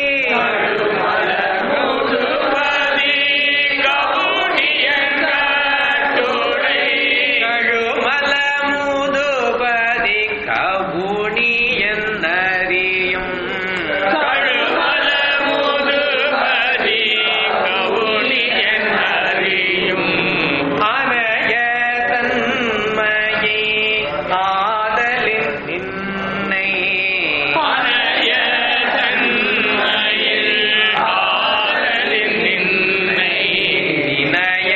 B: கழுமல மூதுபதி கவுனியன் அறியும் கழுமல மூதுபதி கவுனியன் அறியும் அனய தன்மையை ஆதலின் நின்னை அனய தன்மையில் ஆதலின் நின்னை இணைய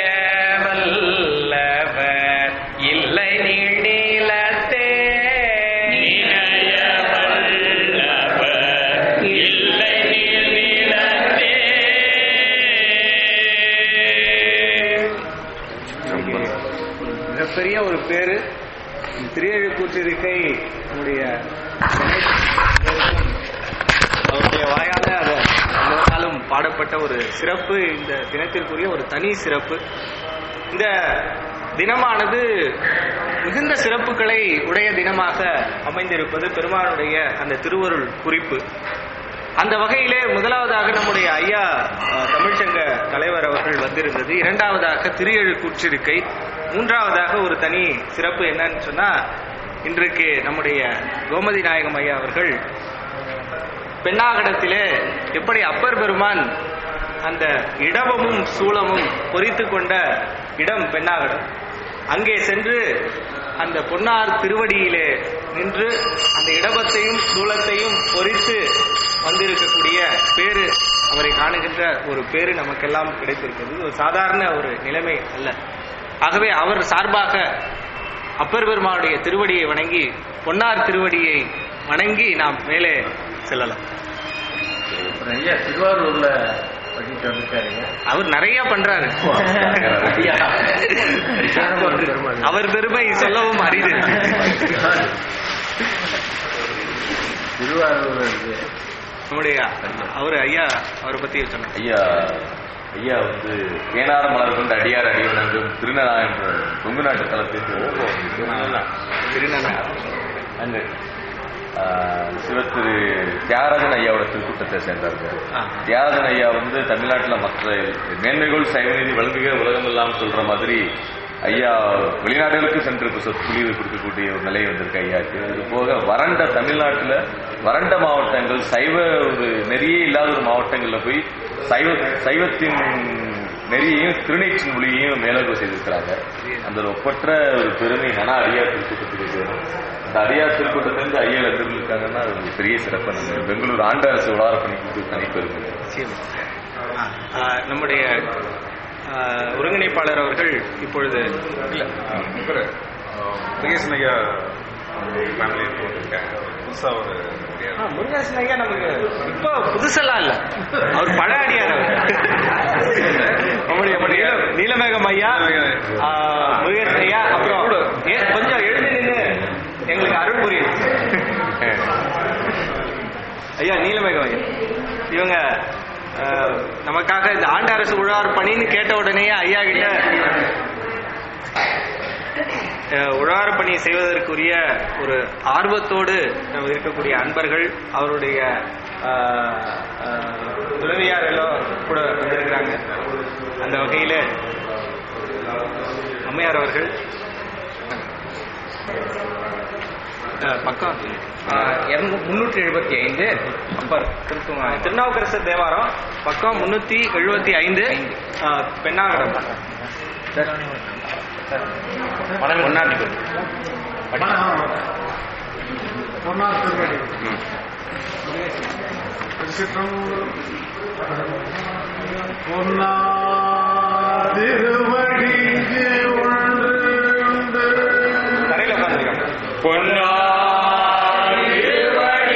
B: வல்லவர் இல்லை நீளத்தே இணைய வல்லவர் இல்லை நீளத்தே
E: மிகப்பெரிய ஒரு பேரு திரியழு கூற்றிருக்கை நம்முடைய அவருடைய வாயால அதை இவ்வளவு நாளும் பாடப்பட்ட ஒரு சிறப்பு இந்த தினத்திற்குரிய ஒரு தனி சிறப்பு இந்த தினமானது மிகுந்த சிறப்புகளை உடைய தினமாக அமைந்திருப்பது பெருமானுடைய அந்த திருவருள் குறிப்பு அந்த வகையிலே முதலாவதாக நம்முடைய ஐயா அஹ், தமிழ்ச்சங்க தலைவர் அவர்கள் வந்திருந்தது இரண்டாவதாக திரியழு கூற்றிருக்கை மூன்றாவதாக ஒரு தனி சிறப்பு என்னன்னு சொன்னா இன்றைக்கு நம்முடைய கோமதி நாயகம் ஐயா அவர்கள் பெண்ணாகடத்திலே எப்படி அப்பர் பெருமான் அந்த இடவமும் சூளமும் பொறித்து கொண்ட இடம் பெண்ணாகடம் அங்கே சென்று அந்த பொன்னார் திருவடியிலே நின்று அந்த இடபத்தையும் சூளத்தையும் பொறித்து வந்திருக்கக்கூடிய பேரு அவரை காணுகின்ற ஒரு பேரு நமக்கெல்லாம் கிடைத்திருக்கிறது இது ஒரு சாதாரண ஒரு நிலைமை அல்ல ஆகவே அவர் சார்பாக அப்பர் பெருமானுடைய திருவடியை வணங்கி பொன்னார் திருவடியை வணங்கி நாம் மேலே செல்லலாம்
A: ஐயா திருவாரூர்ல படிச்சுட்டு வந்துட்டாருங்க
E: அவர் நிறைய பண்றாரு அவர் பெருமை சொல்லவும் அரிது
A: திருவாரூர் இருக்கு
E: நம்முடைய அவர் ஐயா அவரை பத்தி சொன்னாங்க
F: ஐயா ஐயா வந்து தேனார மலர் கொண்டு அடியார் அடியவன் என்றும் திருநராயன் கொங்கு நாட்டு தளத்தில்
E: திருநனா
F: அங்கு ஆஹ், சிவத்திரு தியாகராஜன் ஐயாவோட திருக்கூட்டத்தை சேர்ந்தார்கள்
E: ஆ.
F: தியாகராஜன் ஐயா வந்து தமிழ்நாட்டுல மற்ற மேன்மைகள் சைவநீதி வழங்குக உலகமெல்லாம் சொல்ற மாதிரி ஐயா வெளிநாடுகளுக்கு சென்று இப்ப சொற்பொழிவு கொடுக்கக்கூடிய ஒரு நிலை வந்திருக்கு ஐயாக்கு இது போக வறண்ட தமிழ்நாட்டுல வறண்ட மாவட்டங்கள் சைவ ஒரு நெறியே இல்லாத ஒரு மாவட்டங்கள்ல போய் சைவ சைவத்தின் நெறியையும் திருநீற்றின் மொழியையும் மேலோக செய்திருக்கிறாங்க அந்த ஒரு ஒப்பற்ற ஒரு பெருமை நனா அடியார் திருக்கூட்டத்துக்கு சேரும் அந்த அடியார் திருக்கூட்டத்திலிருந்து ஐயா இருந்திருக்காங்கன்னா அது ஒரு பெரிய சிறப்பு நம்ம பெங்களூர் ஆண்டு அரசு உலார பணிக்கு தனிப்பெருமை
E: நிச்சயமா. ஆ, ஆ, நம்முடைய ஆ, ஒருங்கிணைப்பாளர் அவர்கள் இப்பொழுது
G: இல்ல இவரு முருகேசன் ஐயா ஃபேமிலி போட்டிருக்காங்க புதுசா ஒரு
E: ஆ, முருகேசன் ஐயா நமக்கு இப்போ புதுசெல்லாம் இல்ல அவர் பழ அடியார் அவர் நம்முடைய நீல- நீலமேகம் ஐயா ஆ, முருகேசன் ஐயா அப்புறம் ஏ, கொஞ்சம் எழுந்து நின்று எங்களுக்கு அருள் புரியும் ஐயா நீலமேகம் ஐயா இவங்க ஆ, நமக்காக இந்த ஆண்டு அரசு உழவார் பணின்னு கேட்ட உடனே ஐயா கிட்ட அஹ், உழவார பணி செய்வதற்குரிய ஒரு ஆர்வத்தோடு நம்ம இருக்கக்கூடிய அன்பர்கள் அவருடைய அஹ், அஹ், துறவியார் எல்லாம் கூட வந்திருக்கிறாங்க அந்த வகையில அம்மையார் அவர்கள் அஹ், பக்கம்
B: முன்னூற்றி எழுபத்தி ஐந்து
E: அப்பர் திருநாவுக்கரசர் தேவாரம் பக்கம் முன்னூத்தி எழுபத்தி ஐந்து பெண்ணாகரம்
C: பொன்னார் திருவடி திருச்சிற்றம்பலம். பொன்னார் திருவடிக்கு உண்டு
E: தரையில உட்காந்துருக்காங்க
B: பொன்னார் திருவடி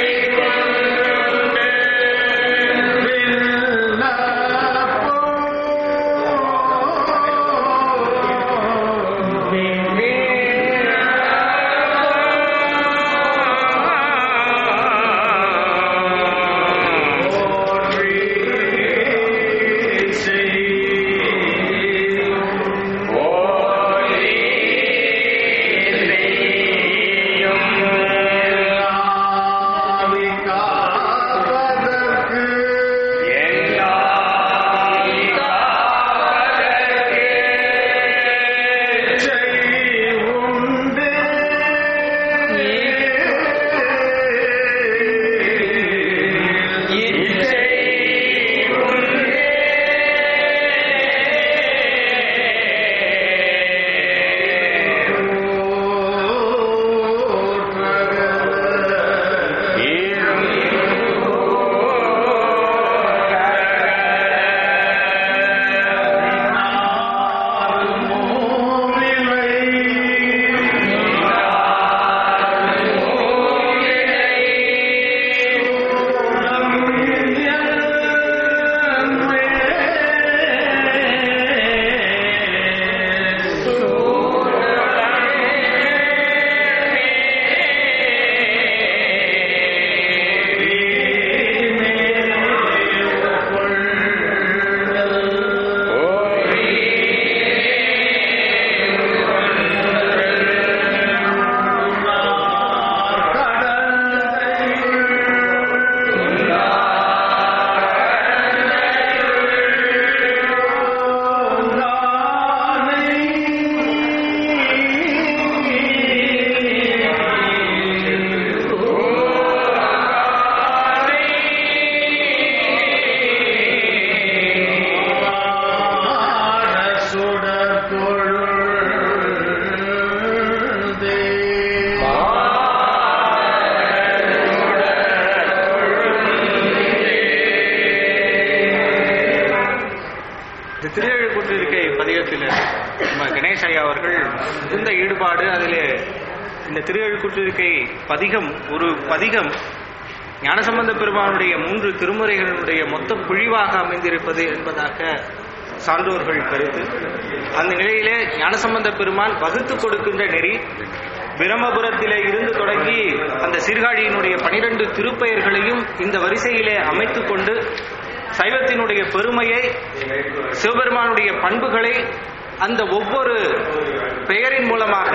E: நம்ம கணேஷ் ஐயா அவர்கள் மிகுந்த ஈடுபாடு அதிலே இந்த திருவழுக்குற்றிருக்கை பதிகம் ஒரு பதிகம் ஞானசம்பந்த பெருமானுடைய மூன்று திருமுறைகளுடைய மொத்த பிழிவாக அமைந்திருப்பது என்பதாக சான்றோர்கள் கருத்து அந்த நிலையிலே ஞானசம்பந்த பெருமான் வகுத்து கொடுக்கின்ற நெறி பிரம்மபுரத்திலே இருந்து தொடங்கி அந்த சீர்காழியினுடைய பனிரெண்டு திருப்பெயர்களையும் இந்த வரிசையிலே அமைத்துக் கொண்டு சைவத்தினுடைய பெருமையை சிவபெருமானுடைய பண்புகளை அந்த ஒவ்வொரு பெயரின் மூலமாக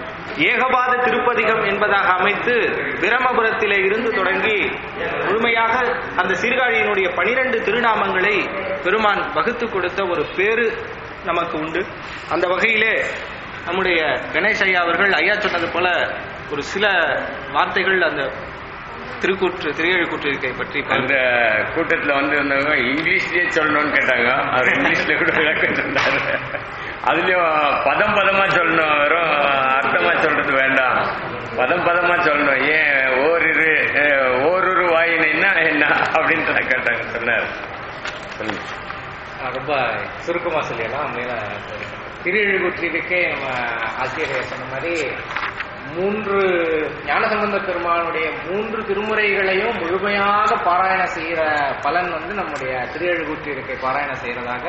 E: ஏகபாத திருப்பதிகம் என்பதாக அமைத்து பிரம்மபுரத்திலே இருந்து தொடங்கி முழுமையாக அந்த சீர்காழியினுடைய பனிரெண்டு திருநாமங்களை பெருமான் வகுத்து கொடுத்த ஒரு பேரு நமக்கு உண்டு அந்த வகையிலே நம்முடைய கணேஷ் ஐயா அவர்கள் ஐயா சொன்னது போல ஒரு சில வார்த்தைகள் அந்த திருக்கூற்று திருஏழுக்கூற்றிருக்கை பற்றி
A: அந்த கூட்டத்துல வந்து இருந்தவங்க இங்கிலீஷ்லயே சொல்லணும்னு கேட்டாங்க அவர் இங்கிலீஷ்ல கூட விளக்கம் சொன்னாரு அதுலயும் பதம் பதமா சொல்லணும் வெறும் அர்த்தமா சொல்றது வேண்டாம் பதம் பதமா சொல்லணும் ஏன் ஓரிரு அஹ், ஓரொரு வாயினைன்னா என்ன அப்படின்ட்டு கேட்டாங்க சொன்னார் சொல்லுங்க
B: ஆஹ் ரொம்ப சுருக்கமா சொல்லிடலாம் மேல திருஎழுகுற்றிருக்கே நம்ம ஆசிரியர் சொன்ன மாதிரி மூன்று ஞானசம்பந்த பெருமானுடைய மூன்று திருமுறைகளையும் முழுமையாக பாராயணம் செய்கிற பலன் வந்து நம்முடைய திருஎழுகுற்றிருக்கை பாராயணம் செய்யறதாக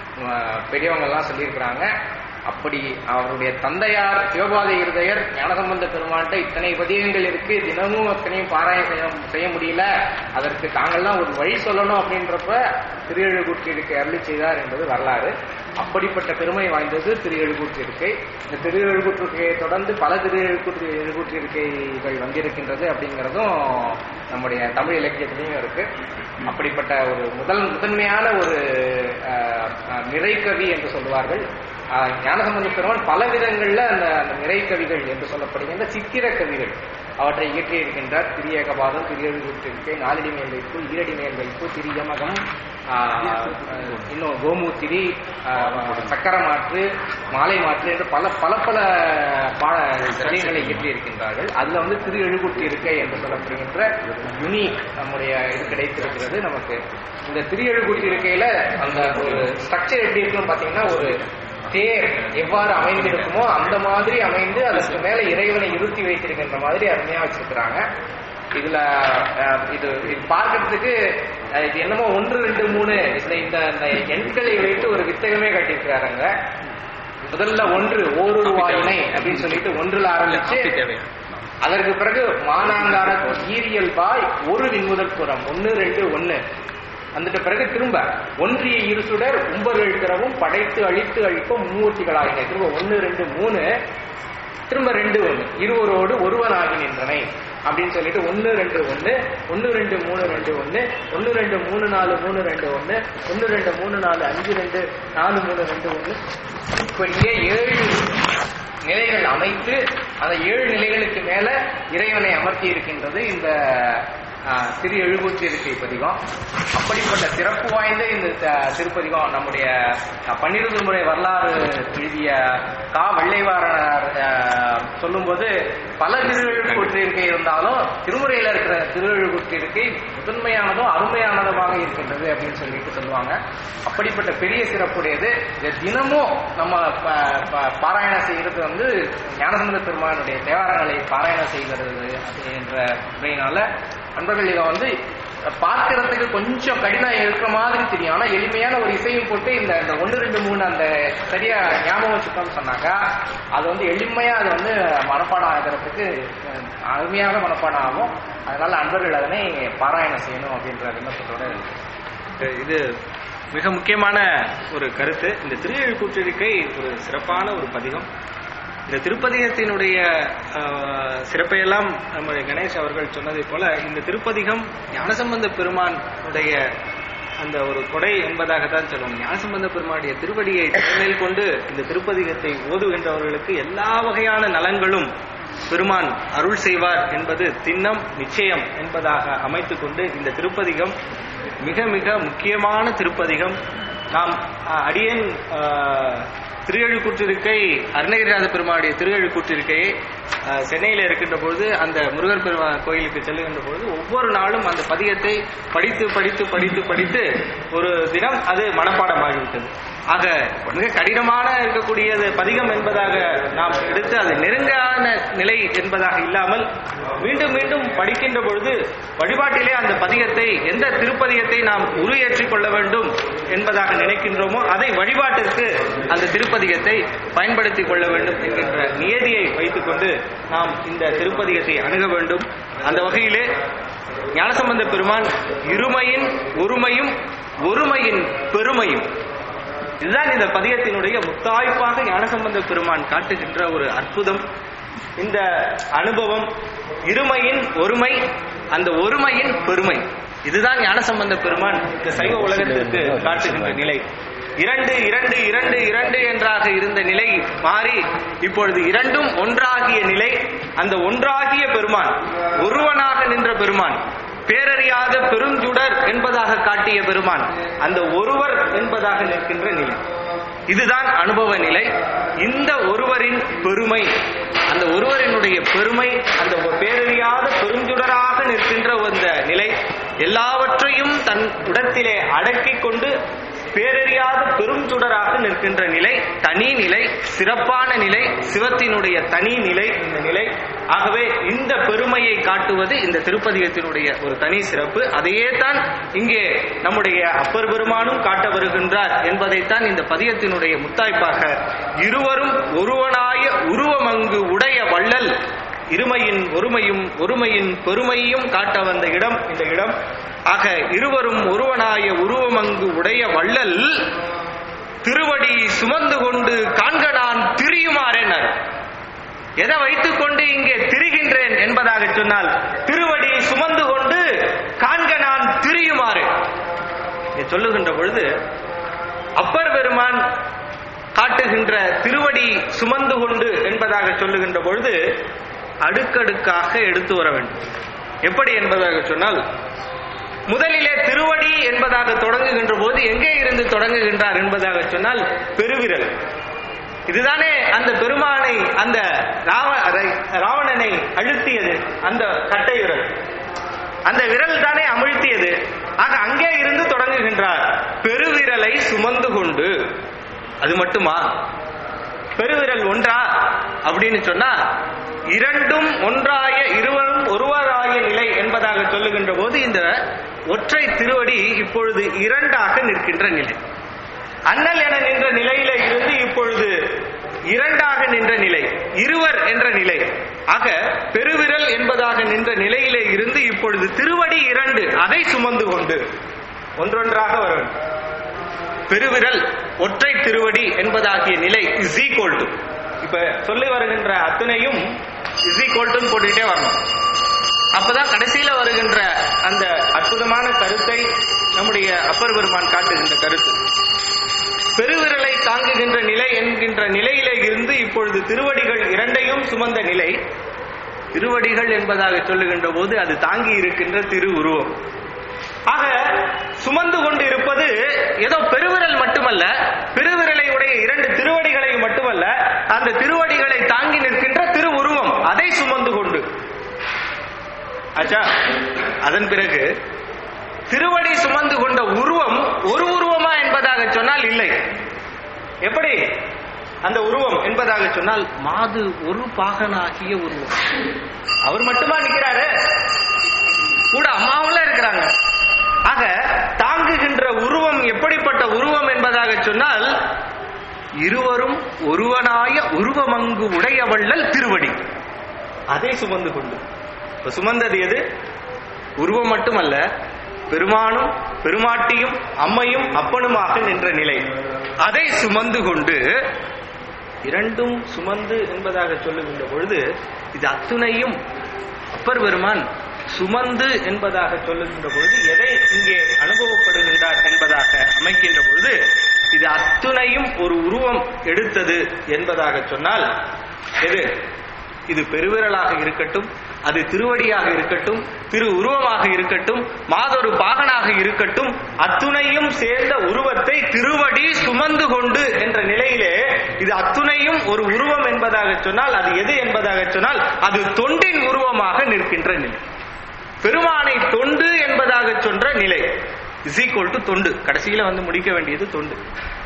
B: பெரியவங்க எல்லாம் சொல்லியிருக்கிறாங்க அப்படி அவருடைய தந்தையார் சிவபாத இருதயர் ஞானசம்பந்த பெருமான்கிட்ட இத்தனை பதியங்கள் இருக்கு தினமும் அத்தனையும் பாராயணம் செய்ய செய்ய முடியல அதற்கு தாங்கள்லாம் ஒரு வழி சொல்லணும் அப்படின்றப்ப திருஎழுகூற்றிருக்கை அருளி செய்தார் என்பது வரலாறு அப்படிப்பட்ட பெருமை வாய்ந்தது திருஎழுகூற்றிருக்கை இந்த திருஎழுகூற்றிருக்கையை தொடர்ந்து பல திருஎழுகூற்றி எழுகூற்றிருக்கைகள் வந்திருக்கின்றது அப்படிங்கிறதும் நம்முடைய தமிழ் இலக்கியத்திலையும் இருக்கு அப்படிப்பட்ட ஒரு முதல் முதன்மையான ஒரு அஹ், அஹ், நிறைக்கவி என்று சொல்லுவார்கள் அஹ், ஞானசம்பந்த பெருமான் பல விதங்கள்ல அந்த அந்த நிறைக்கவிகள் என்று சொல்லப்படுகின்ற சித்திர கவிகள் அவற்றை இயற்றியிருக்கின்றார் திரியேகபாதம் திரியழுகுற்றிருக்கை நாலடி மேல் வைப்பு ஈரடி மேல் வைப்பு திரியமகம் ஆஹ், இன்னும் கோமூத்திரி ஆஹ், சக்கர மாற்று மாலை மாற்று என்று பல பல பல பாட கதைகளை இயற்றியிருக்கின்றார்கள் அதுல வந்து திரு எழுகுட்டி இருக்கை என்று சொல்லப்படுகின்ற யுனிக் நம்முடைய இது கிடைத்திருக்கிறது நமக்கு இந்த திரு எழுகுட்டி இருக்கையில அந்த ஒரு ஸ்ட்ரக்சர் எப்படி இருக்குன்னு பாத்தீங்கன்னா ஒரு தேர் எவ்வாறு அமைந்திருக்குமோ அந்த மாதிரி அமைந்து அதற்கு மேல இறைவனை இருத்தி வைத்திருக்கின்ற மாதிரி அருமையா வச்சிருக்கிறாங்க இதுல அஹ், இது இது பார்க்கறதுக்கு அஹ், இது என்னமோ ஒன்று ரெண்டு மூணு இதுல இந்த இந்த எண்களை வைத்து ஒரு வித்தகமே கட்டியிருக்கிறாங்க முதல்ல ஒன்று ஓரொரு வாயினை அப்படின்னு சொல்லிட்டு ஒன்றுல ஆரம்பிச்சு அதற்கு பிறகு மானாங்கார ஈரியல் பாய் ஒரு விண்முதல் புறம் ஒன்னு ரெண்டு ஒன்னு வந்துட்ட பிறகு திரும்ப ஒன்றிய இருசுடர் உம்பர் எழுக்கிறவும் படைத்து அழித்து அழிக்கும் மும்மூர்த்திகளாகின திரும்ப ஒன்னு ரெண்டு மூணு திரும்ப ரெண்டு ஒண்ணு இருவரோடு ஒருவனாகி நின்றனை அப்படின்னு சொல்லிட்டு ஒன்னு ரெண்டு ஒண்ணு ஒன்னு ரெண்டு மூணு ரெண்டு ஒண்ணு ஒன்னு ரெண்டு மூணு நாலு மூணு ரெண்டு ஒண்ணு ஒன்னு ரெண்டு மூணு நாலு அஞ்சு ரெண்டு நாலு மூணு ரெண்டு ஒண்ணு இப்படியே ஏழு நிலைகள் அமைத்து அந்த ஏழு நிலைகளுக்கு மேல இறைவனை அமர்த்தி இருக்கின்றது இந்த ஆஹ், திரு எழுபூற்றி இருக்கை பதிகம் அப்படிப்பட்ட சிறப்பு வாய்ந்த இந்த த- திருப்பதிகம் நம்முடைய அஹ், பன்னிரண்டு முறை வரலாறு எழுதிய கா வெள்ளைவாரனார் ஆஹ், சொல்லும்போது பல திருவழுக்கூற்று இருக்கை இருந்தாலும் திருமுறையில இருக்கிற திருவழுக்கூற்று இருக்கை முதன்மையானதும் அருமையானதுமாக இருக்கின்றது அப்படின்னு சொல்லிட்டு சொல்லுவாங்க அப்படிப்பட்ட பெரிய சிறப்புடையது இதை தினமும் நம்ம ப- ப- பாராயணம் செய்கிறது வந்து ஞானசம்பந்த பெருமானுடைய தேவாரங்களை பாராயணம் செய்கிறது அப்படின்ற முறையினால நண்பர்கள் இதை வந்து பார்க்கறதுக்கு கொஞ்சம் கடினம் இருக்கிற மாதிரி தெரியும் ஆனா எளிமையான ஒரு இசையும் போட்டு இந்த இந்த ஒன்று ரெண்டு மூணு அந்த சரியா ஞாபகம் வச்சுக்கோன்னு சொன்னாக்கா அது வந்து எளிமையா அது வந்து மனப்பாடம் ஆகிறதுக்கு அஹ், அருமையாக மனப்பாடம் ஆகும் அதனால அன்பர்கள் அதனை பாராயணம் செய்யணும் அப்படின்ற விண்ணப்பத்தோட
E: இது மிக முக்கியமான ஒரு கருத்து இந்த திருஎழுக்கூற்றிருக்கை ஒரு சிறப்பான ஒரு பதிகம் இந்த திருப்பதிகத்தினுடைய ஆஹ், சிறப்பையெல்லாம் நம்ம கணேஷ் அவர்கள் சொன்னதை போல இந்த திருப்பதிகம் ஞானசம்பந்த பெருமானுடைய அந்த ஒரு கொடை என்பதாகத்தான் சொல்லுவோம் ஞானசம்பந்த பெருமானுடைய திருவடியை தலைமையில் கொண்டு இந்த திருப்பதிகத்தை ஓதுகின்றவர்களுக்கு எல்லா வகையான நலன்களும் பெருமான் அருள் செய்வார் என்பது திண்ணம் நிச்சயம் என்பதாக அமைத்துக் கொண்டு இந்த திருப்பதிகம் மிக மிக முக்கியமான திருப்பதிகம் நாம் அஹ், அடியேன் அஹ், திருஎழுக்கூற்றிருக்கை அருணகிரிநாத பெருமாளுடைய திருஎழுக்கூற்றிருக்கையை அஹ், சென்னையில் இருக்கின்ற பொழுது அந்த முருகர் பெருமா கோயிலுக்கு செல்லுகின்ற பொழுது ஒவ்வொரு நாளும் அந்த பதிகத்தை படித்து படித்து படித்து படித்து ஒரு தினம் அது மனப்பாடமாகிவிட்டது ஆக மிக கடினமான இருக்கக்கூடியது பதிகம் என்பதாக நாம் எடுத்து அது நெருங்கான நிலை என்பதாக இல்லாமல் மீண்டும் மீண்டும் படிக்கின்ற பொழுது வழிபாட்டிலே அந்த பதிகத்தை எந்த திருப்பதிகத்தை நாம் உருயேற்றிக் கொள்ள வேண்டும் என்பதாக நினைக்கின்றோமோ அதை வழிபாட்டிற்கு அந்த திருப்பதிகத்தை பயன்படுத்திக் கொள்ள வேண்டும் என்கின்ற நியதியை வைத்துக்கொண்டு நாம் இந்த திருப்பதிகத்தை அணுக வேண்டும் அந்த வகையிலே ஞானசம்பந்த பெருமான் இருமையின் ஒருமையும் ஒருமையின் பெருமையும் இதுதான் இந்த பதியத்தினுடைய முத்தாய்ப்பாக ஞானசம்பந்த பெருமான் காட்டுகின்ற ஒரு அற்புதம் இந்த அனுபவம் இருமையின் ஒருமை அந்த ஒருமையின் பெருமை இதுதான் ஞானசம்பந்த பெருமான் இந்த சைவ உலகத்திற்கு காட்டுகின்ற நிலை இரண்டு இரண்டு இரண்டு இரண்டு என்றாக இருந்த நிலை மாறி இப்பொழுது இரண்டும் ஒன்றாகிய நிலை அந்த ஒன்றாகிய பெருமான் ஒருவனாக நின்ற பெருமான் பேரறியாத பெருஞ்சுடர் என்பதாக காட்டிய பெருமான் அந்த ஒருவர் என்பதாக நிற்கின்ற நிலை இதுதான் அனுபவ நிலை இந்த ஒருவரின் பெருமை அந்த ஒருவரினுடைய பெருமை அந்த பேரறியாத பெருஞ்சுடராக நிற்கின்ற அந்த நிலை எல்லாவற்றையும் தன் உடத்திலே அடக்கிக் கொண்டு பேரறியாத பெரும் சுடராக நிற்கின்ற நிலை தனி நிலை சிறப்பான நிலை சிவத்தினுடைய தனி நிலை இந்த நிலை ஆகவே இந்த பெருமையை காட்டுவது இந்த திருப்பதிகத்தினுடைய ஒரு தனி சிறப்பு அதையே தான் இங்கே நம்முடைய அப்பர் பெருமானும் காட்ட வருகின்றார் என்பதைத்தான் இந்த பதியத்தினுடைய முத்தாய்ப்பாக இருவரும் ஒருவனாய உருவமங்கு உடைய வள்ளல் இருமையின் ஒருமையும் ஒருமையின் பெருமையும் காட்ட வந்த இடம் இந்த இடம் ஆக இருவரும் ஒருவனாய உருவமங்கு உடைய வள்ளல் திருவடி சுமந்து கொண்டு காண்க நான் திரியுமாறேனர் எதை வைத்துக் கொண்டு இங்கே திரிகின்றேன் என்பதாக சொன்னால் திருவடி சுமந்து கொண்டு காண்க நான் திரியுமாறு இதை சொல்லுகின்ற பொழுது அப்பர் பெருமான் காட்டுகின்ற திருவடி சுமந்து கொண்டு என்பதாக சொல்லுகின்ற பொழுது அடுக்கடுக்காக எடுத்து வர வேண்டும் எப்படி என்பதாக சொன்னால் முதலிலே திருவடி என்பதாக தொடங்குகின்ற போது எங்கே இருந்து தொடங்குகின்றார் என்பதாக சொன்னால் பெருவிரல் இதுதானே அந்த பெருமானை அந்த ராவ ராவணனை அழுத்தியது அந்த கட்டை விரல் அந்த விரல் தானே அமிழ்த்தியது ஆக அங்கே இருந்து தொடங்குகின்றார் பெருவிரலை சுமந்து கொண்டு அது மட்டுமா பெருவிரல் ஒன்றா அப்படின்னு சொன்னா இரண்டும் ஒன்றாய இருவரும் ஒருவராய நிலை என்பதாக சொல்லுகின்ற போது இந்த ஒற்றை திருவடி இப்பொழுது இரண்டாக நிற்கின்ற நிலை அண்ணல் என நின்ற நிலையில இருந்து இப்பொழுது இரண்டாக நின்ற நிலை இருவர் என்ற நிலை ஆக பெருவிரல் என்பதாக நின்ற நிலையிலே இருந்து இப்பொழுது திருவடி இரண்டு அதை சுமந்து கொண்டு ஒன்றொன்றாக வர வேண்டும் பெருவிரல் ஒற்றை திருவடி என்பதாகிய நிலை இஸ் ஈக்குவல் டு இப்ப சொல்லி வருகின்ற அத்தனையும் இஸ் ஈக்குவல் டு போட்டுக்கிட்டே வரணும் அப்பதான் கடைசியில வருகின்ற அந்த அற்புதமான கருத்தை நம்முடைய அப்பர் பெருமான் காட்டுகின்ற கருத்து பெருவிரலை தாங்குகின்ற நிலை என்கின்ற நிலையிலே இருந்து இப்பொழுது திருவடிகள் இரண்டையும் சுமந்த நிலை திருவடிகள் என்பதாக சொல்லுகின்ற போது அது தாங்கி இருக்கின்ற திரு உருவம் ஆக சுமந்து கொண்டு இருப்பது ஏதோ பெருவிரல் மட்டுமல்ல பெருவிரலை உடைய இரண்டு திருவடிகளை மட்டுமல்ல அந்த திருவடிகளை தாங்கி நிற்கின்ற திரு உருவம் அதை சுமந்து கொண்டு ஆச்சா அதன் பிறகு திருவடி சுமந்து கொண்ட உருவம் ஒரு உருவமா என்பதாக சொன்னால் இல்லை எப்படி அந்த உருவம் என்பதாக சொன்னால் மாது ஒரு பாகனாகிய உருவம் அவர் மட்டுமா நிக்கிறாரு கூட அம்மாவுல இருக்கிறாங்க ஆக தாங்குகின்ற உருவம் எப்படிப்பட்ட உருவம் என்பதாக சொன்னால் இருவரும் ஒருவனாய உருவமங்கு உடையவள்ளல் திருவடி அதை சுமந்து கொண்டு இப்ப சுமந்தது எது உருவம் மட்டுமல்ல பெருமானும் பெருமாட்டியும் அம்மையும் அப்பனுமாக நின்ற நிலை அதை சுமந்து கொண்டு இரண்டும் சுமந்து என்பதாக சொல்லுகின்ற பொழுது இது அத்துணையும் அப்பர் பெருமான் சுமந்து என்பதாக சொல்லுகின்ற பொழுது எதை இங்கே அனுபவப்படுகின்றார் என்பதாக அமைக்கின்ற பொழுது இது அத்துணையும் ஒரு உருவம் எடுத்தது என்பதாக சொன்னால் எது இது பெருவிரலாக இருக்கட்டும் அது திருவடியாக இருக்கட்டும் திரு உருவமாக இருக்கட்டும் மாதொரு பாகனாக இருக்கட்டும் அத்துணையும் சேர்ந்த உருவத்தை திருவடி சுமந்து கொண்டு என்ற நிலையிலே இது அத்துணையும் ஒரு உருவம் என்பதாக சொன்னால் அது எது என்பதாக சொன்னால் அது தொண்டின் உருவமாக நிற்கின்ற நிலை பெருமானை தொண்டு என்பதாக சொன்ற நிலை இஸ் ஈக்குவல் டு தொண்டு கடைசியில வந்து முடிக்க வேண்டியது தொண்டு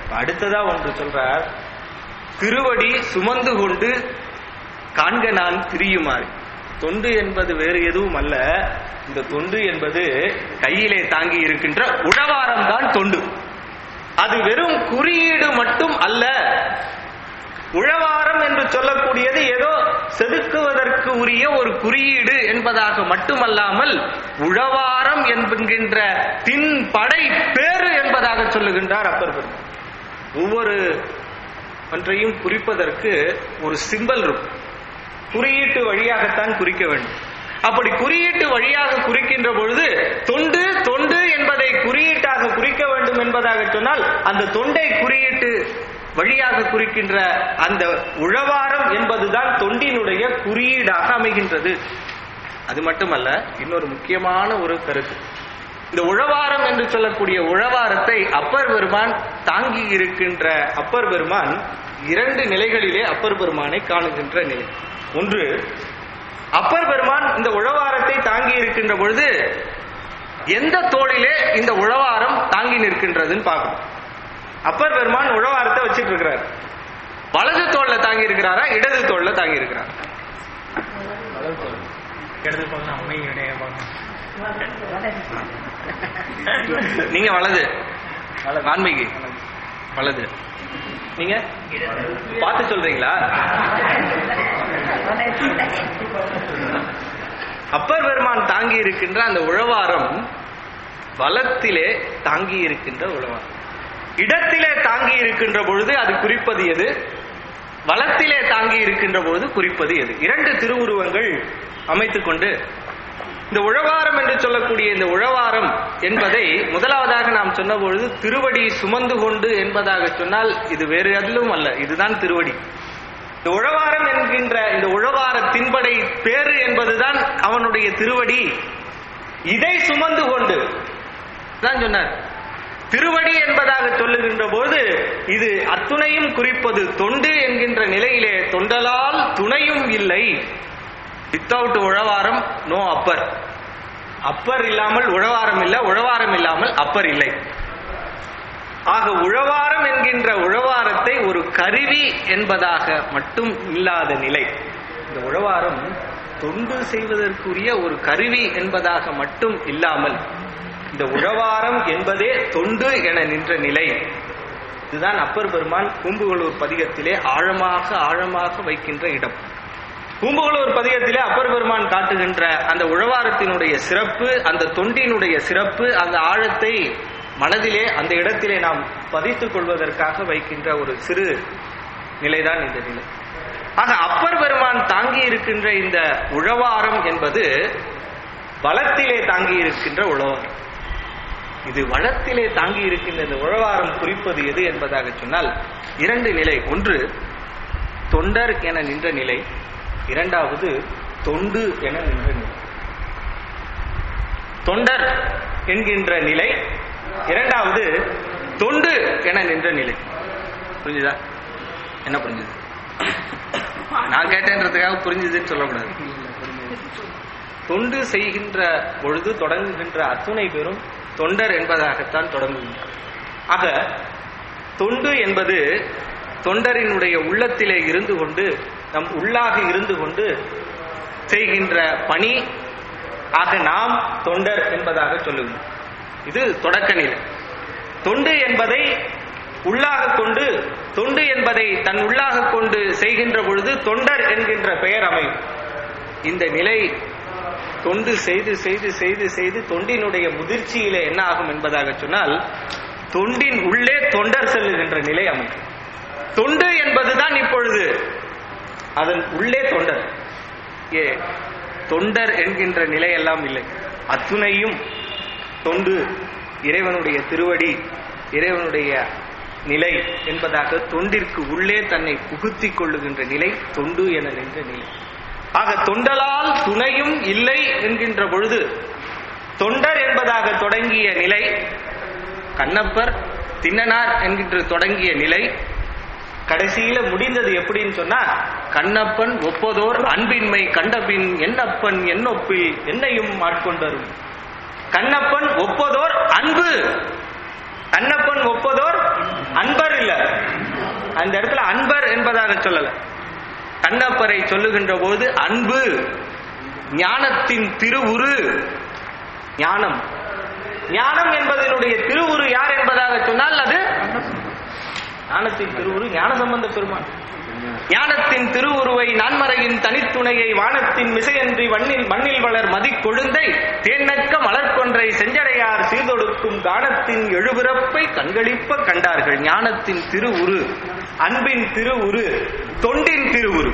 E: அடுத்ததா ஒன்று சொல்றார் திருவடி சுமந்து கொண்டு காண்க நான் திரியுமாறு தொண்டு என்பது வேறு எதுவும் அல்ல இந்த தொண்டு என்பது கையிலே தாங்கி இருக்கின்ற உழவாரம் தான் தொண்டு அது வெறும் குறியீடு மட்டும் அல்ல உழவாரம் என்று சொல்லக்கூடியது ஏதோ செதுக்குவதற்கு உரிய ஒரு குறியீடு என்பதாக மட்டுமல்லாமல் உழவாரம் என்கின்ற தின் படை பேரு என்பதாக சொல்லுகின்றார் அப்பர் பெருமான் ஒவ்வொரு ஒன்றையும் குறிப்பதற்கு ஒரு சிம்பல் இருக்கும் குறியீட்டு வழியாகத்தான் குறிக்க வேண்டும் அப்படி குறியீட்டு வழியாக குறிக்கின்ற பொழுது தொண்டு தொண்டு என்பதை குறியீட்டாக குறிக்க வேண்டும் என்பதாக சொன்னால் அந்த தொண்டை குறியீட்டு வழியாக குறிக்கின்ற அந்த உழவாரம் என்பதுதான் தொண்டினுடைய குறியீடாக அமைகின்றது அது மட்டுமல்ல இன்னொரு முக்கியமான ஒரு கருத்து இந்த உழவாரம் என்று சொல்லக்கூடிய உழவாரத்தை அப்பர் பெருமான் தாங்கி இருக்கின்ற அப்பர் பெருமான் இரண்டு நிலைகளிலே அப்பர் பெருமானை காணுகின்ற நிலை ஒன்று அப்பர் பெருமான் இந்த உழவாரத்தை தாங்கி இருக்கின்ற பொழுது எந்த தோளிலே இந்த உழவாரம் தாங்கி நிற்கின்றதுன்னு பார்க்கணும் அப்பர் பெருமான் உழவாரத்தை வச்சிட்டு இருக்கிறார் வலது தோல்ல தாங்கி இருக்கிறாரா இடது தோல்ல தாங்கி இருக்கிறாரா
D: இடது பக்கம் அம்மை இடைய பக்கம்
E: நீங்க வலது வான்மைக்கு வலது நீங்க பார்த்து சொல்றீங்களா அப்பர் பெருமான் தாங்கி இருக்கின்ற அந்த உழவாரம் வலத்திலே தாங்கி இருக்கின்ற உழவாரம் இடத்திலே தாங்கி இருக்கின்ற பொழுது அது குறிப்பது எது வலத்திலே தாங்கி இருக்கின்ற பொழுது குறிப்பது எது இரண்டு திருவுருவங்கள் அமைத்துக் கொண்டு இந்த உழவாரம் என்று சொல்லக்கூடிய இந்த உழவாரம் என்பதை முதலாவதாக நாம் சொன்ன பொழுது திருவடி சுமந்து கொண்டு என்பதாக சொன்னால் இது வேறு எதிலும் அல்ல இதுதான் திருவடி இந்த உழவாரம் என்கின்ற இந்த உழவார தின்படை பேரு என்பதுதான் அவனுடைய திருவடி இதை சுமந்து கொண்டு தான் சொன்னார் திருவடி என்பதாக சொல்லுகின்ற போது இது அத்துணையும் குறிப்பது தொண்டு என்கின்ற நிலையிலே தொண்டலால் துணையும் இல்லை வித்தவுட் உழவாரம் நோ அப்பர் அப்பர் இல்லாமல் உழவாரம் இல்லை உழவாரம் இல்லாமல் அப்பர் இல்லை ஆக உழவாரம் என்கின்ற உழவாரத்தை ஒரு கருவி என்பதாக மட்டும் இல்லாத நிலை இந்த உழவாரம் தொண்டு செய்வதற்குரிய ஒரு கருவி என்பதாக மட்டும் இல்லாமல் இந்த உழவாரம் என்பதே தொண்டு என நின்ற நிலை இதுதான் அப்பர் பெருமான் பூம்புகளூர் பதிகத்திலே ஆழமாக ஆழமாக வைக்கின்ற இடம் பூம்புகளூர் பதிகத்திலே அப்பர் பெருமான் காட்டுகின்ற அந்த உழவாரத்தினுடைய சிறப்பு அந்த தொண்டினுடைய சிறப்பு அந்த ஆழத்தை மனதிலே அந்த இடத்திலே நாம் பதித்துக் கொள்வதற்காக வைக்கின்ற ஒரு சிறு நிலைதான் இந்த நிலை ஆக அப்பர் பெருமான் தாங்கி இருக்கின்ற இந்த உழவாரம் என்பது வளத்திலே தாங்கி இருக்கின்ற உழவாரம் இது வளத்திலே தாங்கி இருக்கின்ற இந்த உழவாரம் குறிப்பது எது என்பதாக சொன்னால் இரண்டு நிலை ஒன்று தொண்டர் என நின்ற நிலை இரண்டாவது தொண்டு என நின்ற நிலை தொண்டர் என்கின்ற நிலை இரண்டாவது தொண்டு என நின்ற நிலை புரிஞ்சுதா என்ன புரிஞ்சுது நான் கேட்டேன்றதுக்காக புரிஞ்சுதுன்னு சொல்லக்கூடாது தொண்டு செய்கின்ற பொழுது தொடங்குகின்ற அத்துணை பேரும் தொண்டர் என்பதாகத்தான் தொடங்குகின்றார் ஆக தொண்டு என்பது தொண்டரினுடைய உள்ளத்திலே இருந்து கொண்டு நம் உள்ளாக இருந்து கொண்டு செய்கின்ற பணி ஆக நாம் தொண்டர் என்பதாக சொல்லுவோம் இது தொடக்க நிலை தொண்டு என்பதை உள்ளாக கொண்டு தொண்டு என்பதை தன் உள்ளாக கொண்டு செய்கின்ற பொழுது தொண்டர் என்கின்ற பெயர் அமையும் இந்த நிலை தொண்டு செய்து செய்து செய்து செய்து தொண்டினுடைய முதிர்ச்சியிலே என்ன ஆகும் என்பதாக சொன்னால் தொண்டின் உள்ளே தொண்டர் செல்லுகின்ற நிலை அமைக்கும் தொண்டு என்பதுதான் இப்பொழுது அதன் உள்ளே தொண்டர் ஏ தொண்டர் என்கின்ற நிலையெல்லாம் இல்லை அத்துணையும் தொண்டு இறைவனுடைய திருவடி இறைவனுடைய நிலை என்பதாக தொண்டிற்கு உள்ளே தன்னை புகுத்திக் கொள்ளுகின்ற நிலை தொண்டு என நின்ற நிலை ஆக தொண்டலால் துணையும் இல்லை என்கின்ற பொழுது தொண்டர் என்பதாக தொடங்கிய நிலை கண்ணப்பர் தின்னனார் என்கின்ற தொடங்கிய நிலை கடைசியில முடிந்தது எப்படின்னு சொன்னா கண்ணப்பன் ஒப்பதோர் அன்பின்மை கண்டபின் என்னப்பன் என்னொப்பில் என்னையும் ஆட்கொண்டரும் கண்ணப்பன் ஒப்பதோர் அன்பு கண்ணப்பன் ஒப்பதோர் அன்பர் இல்ல அந்த இடத்துல அன்பர் என்பதாக சொல்லல கண்ணப்பரை சொல்லுகின்ற போது அன்பு ஞானத்தின் திருவுரு ஞானம் ஞானம் என்பதனுடைய திருவுரு யார் என்பதாக சொன்னால் அது ஞானத்தின் திருவுரு ஞான சம்பந்த பெருமான் ஞானத்தின் திருவுருவை நான்மறையின் தனித்துணையை வானத்தின் மிசையன்றி வண்ணில் மண்ணில் வளர் மதிக்கொழுந்தை தேனக்க மலர்கொன்றை செஞ்சடையார் சீர்தொடுக்கும் கானத்தின் எழுபிறப்பை கண்களிப்ப கண்டார்கள் ஞானத்தின் திருவுரு அன்பின் திருவுரு தொண்டின் திருவுரு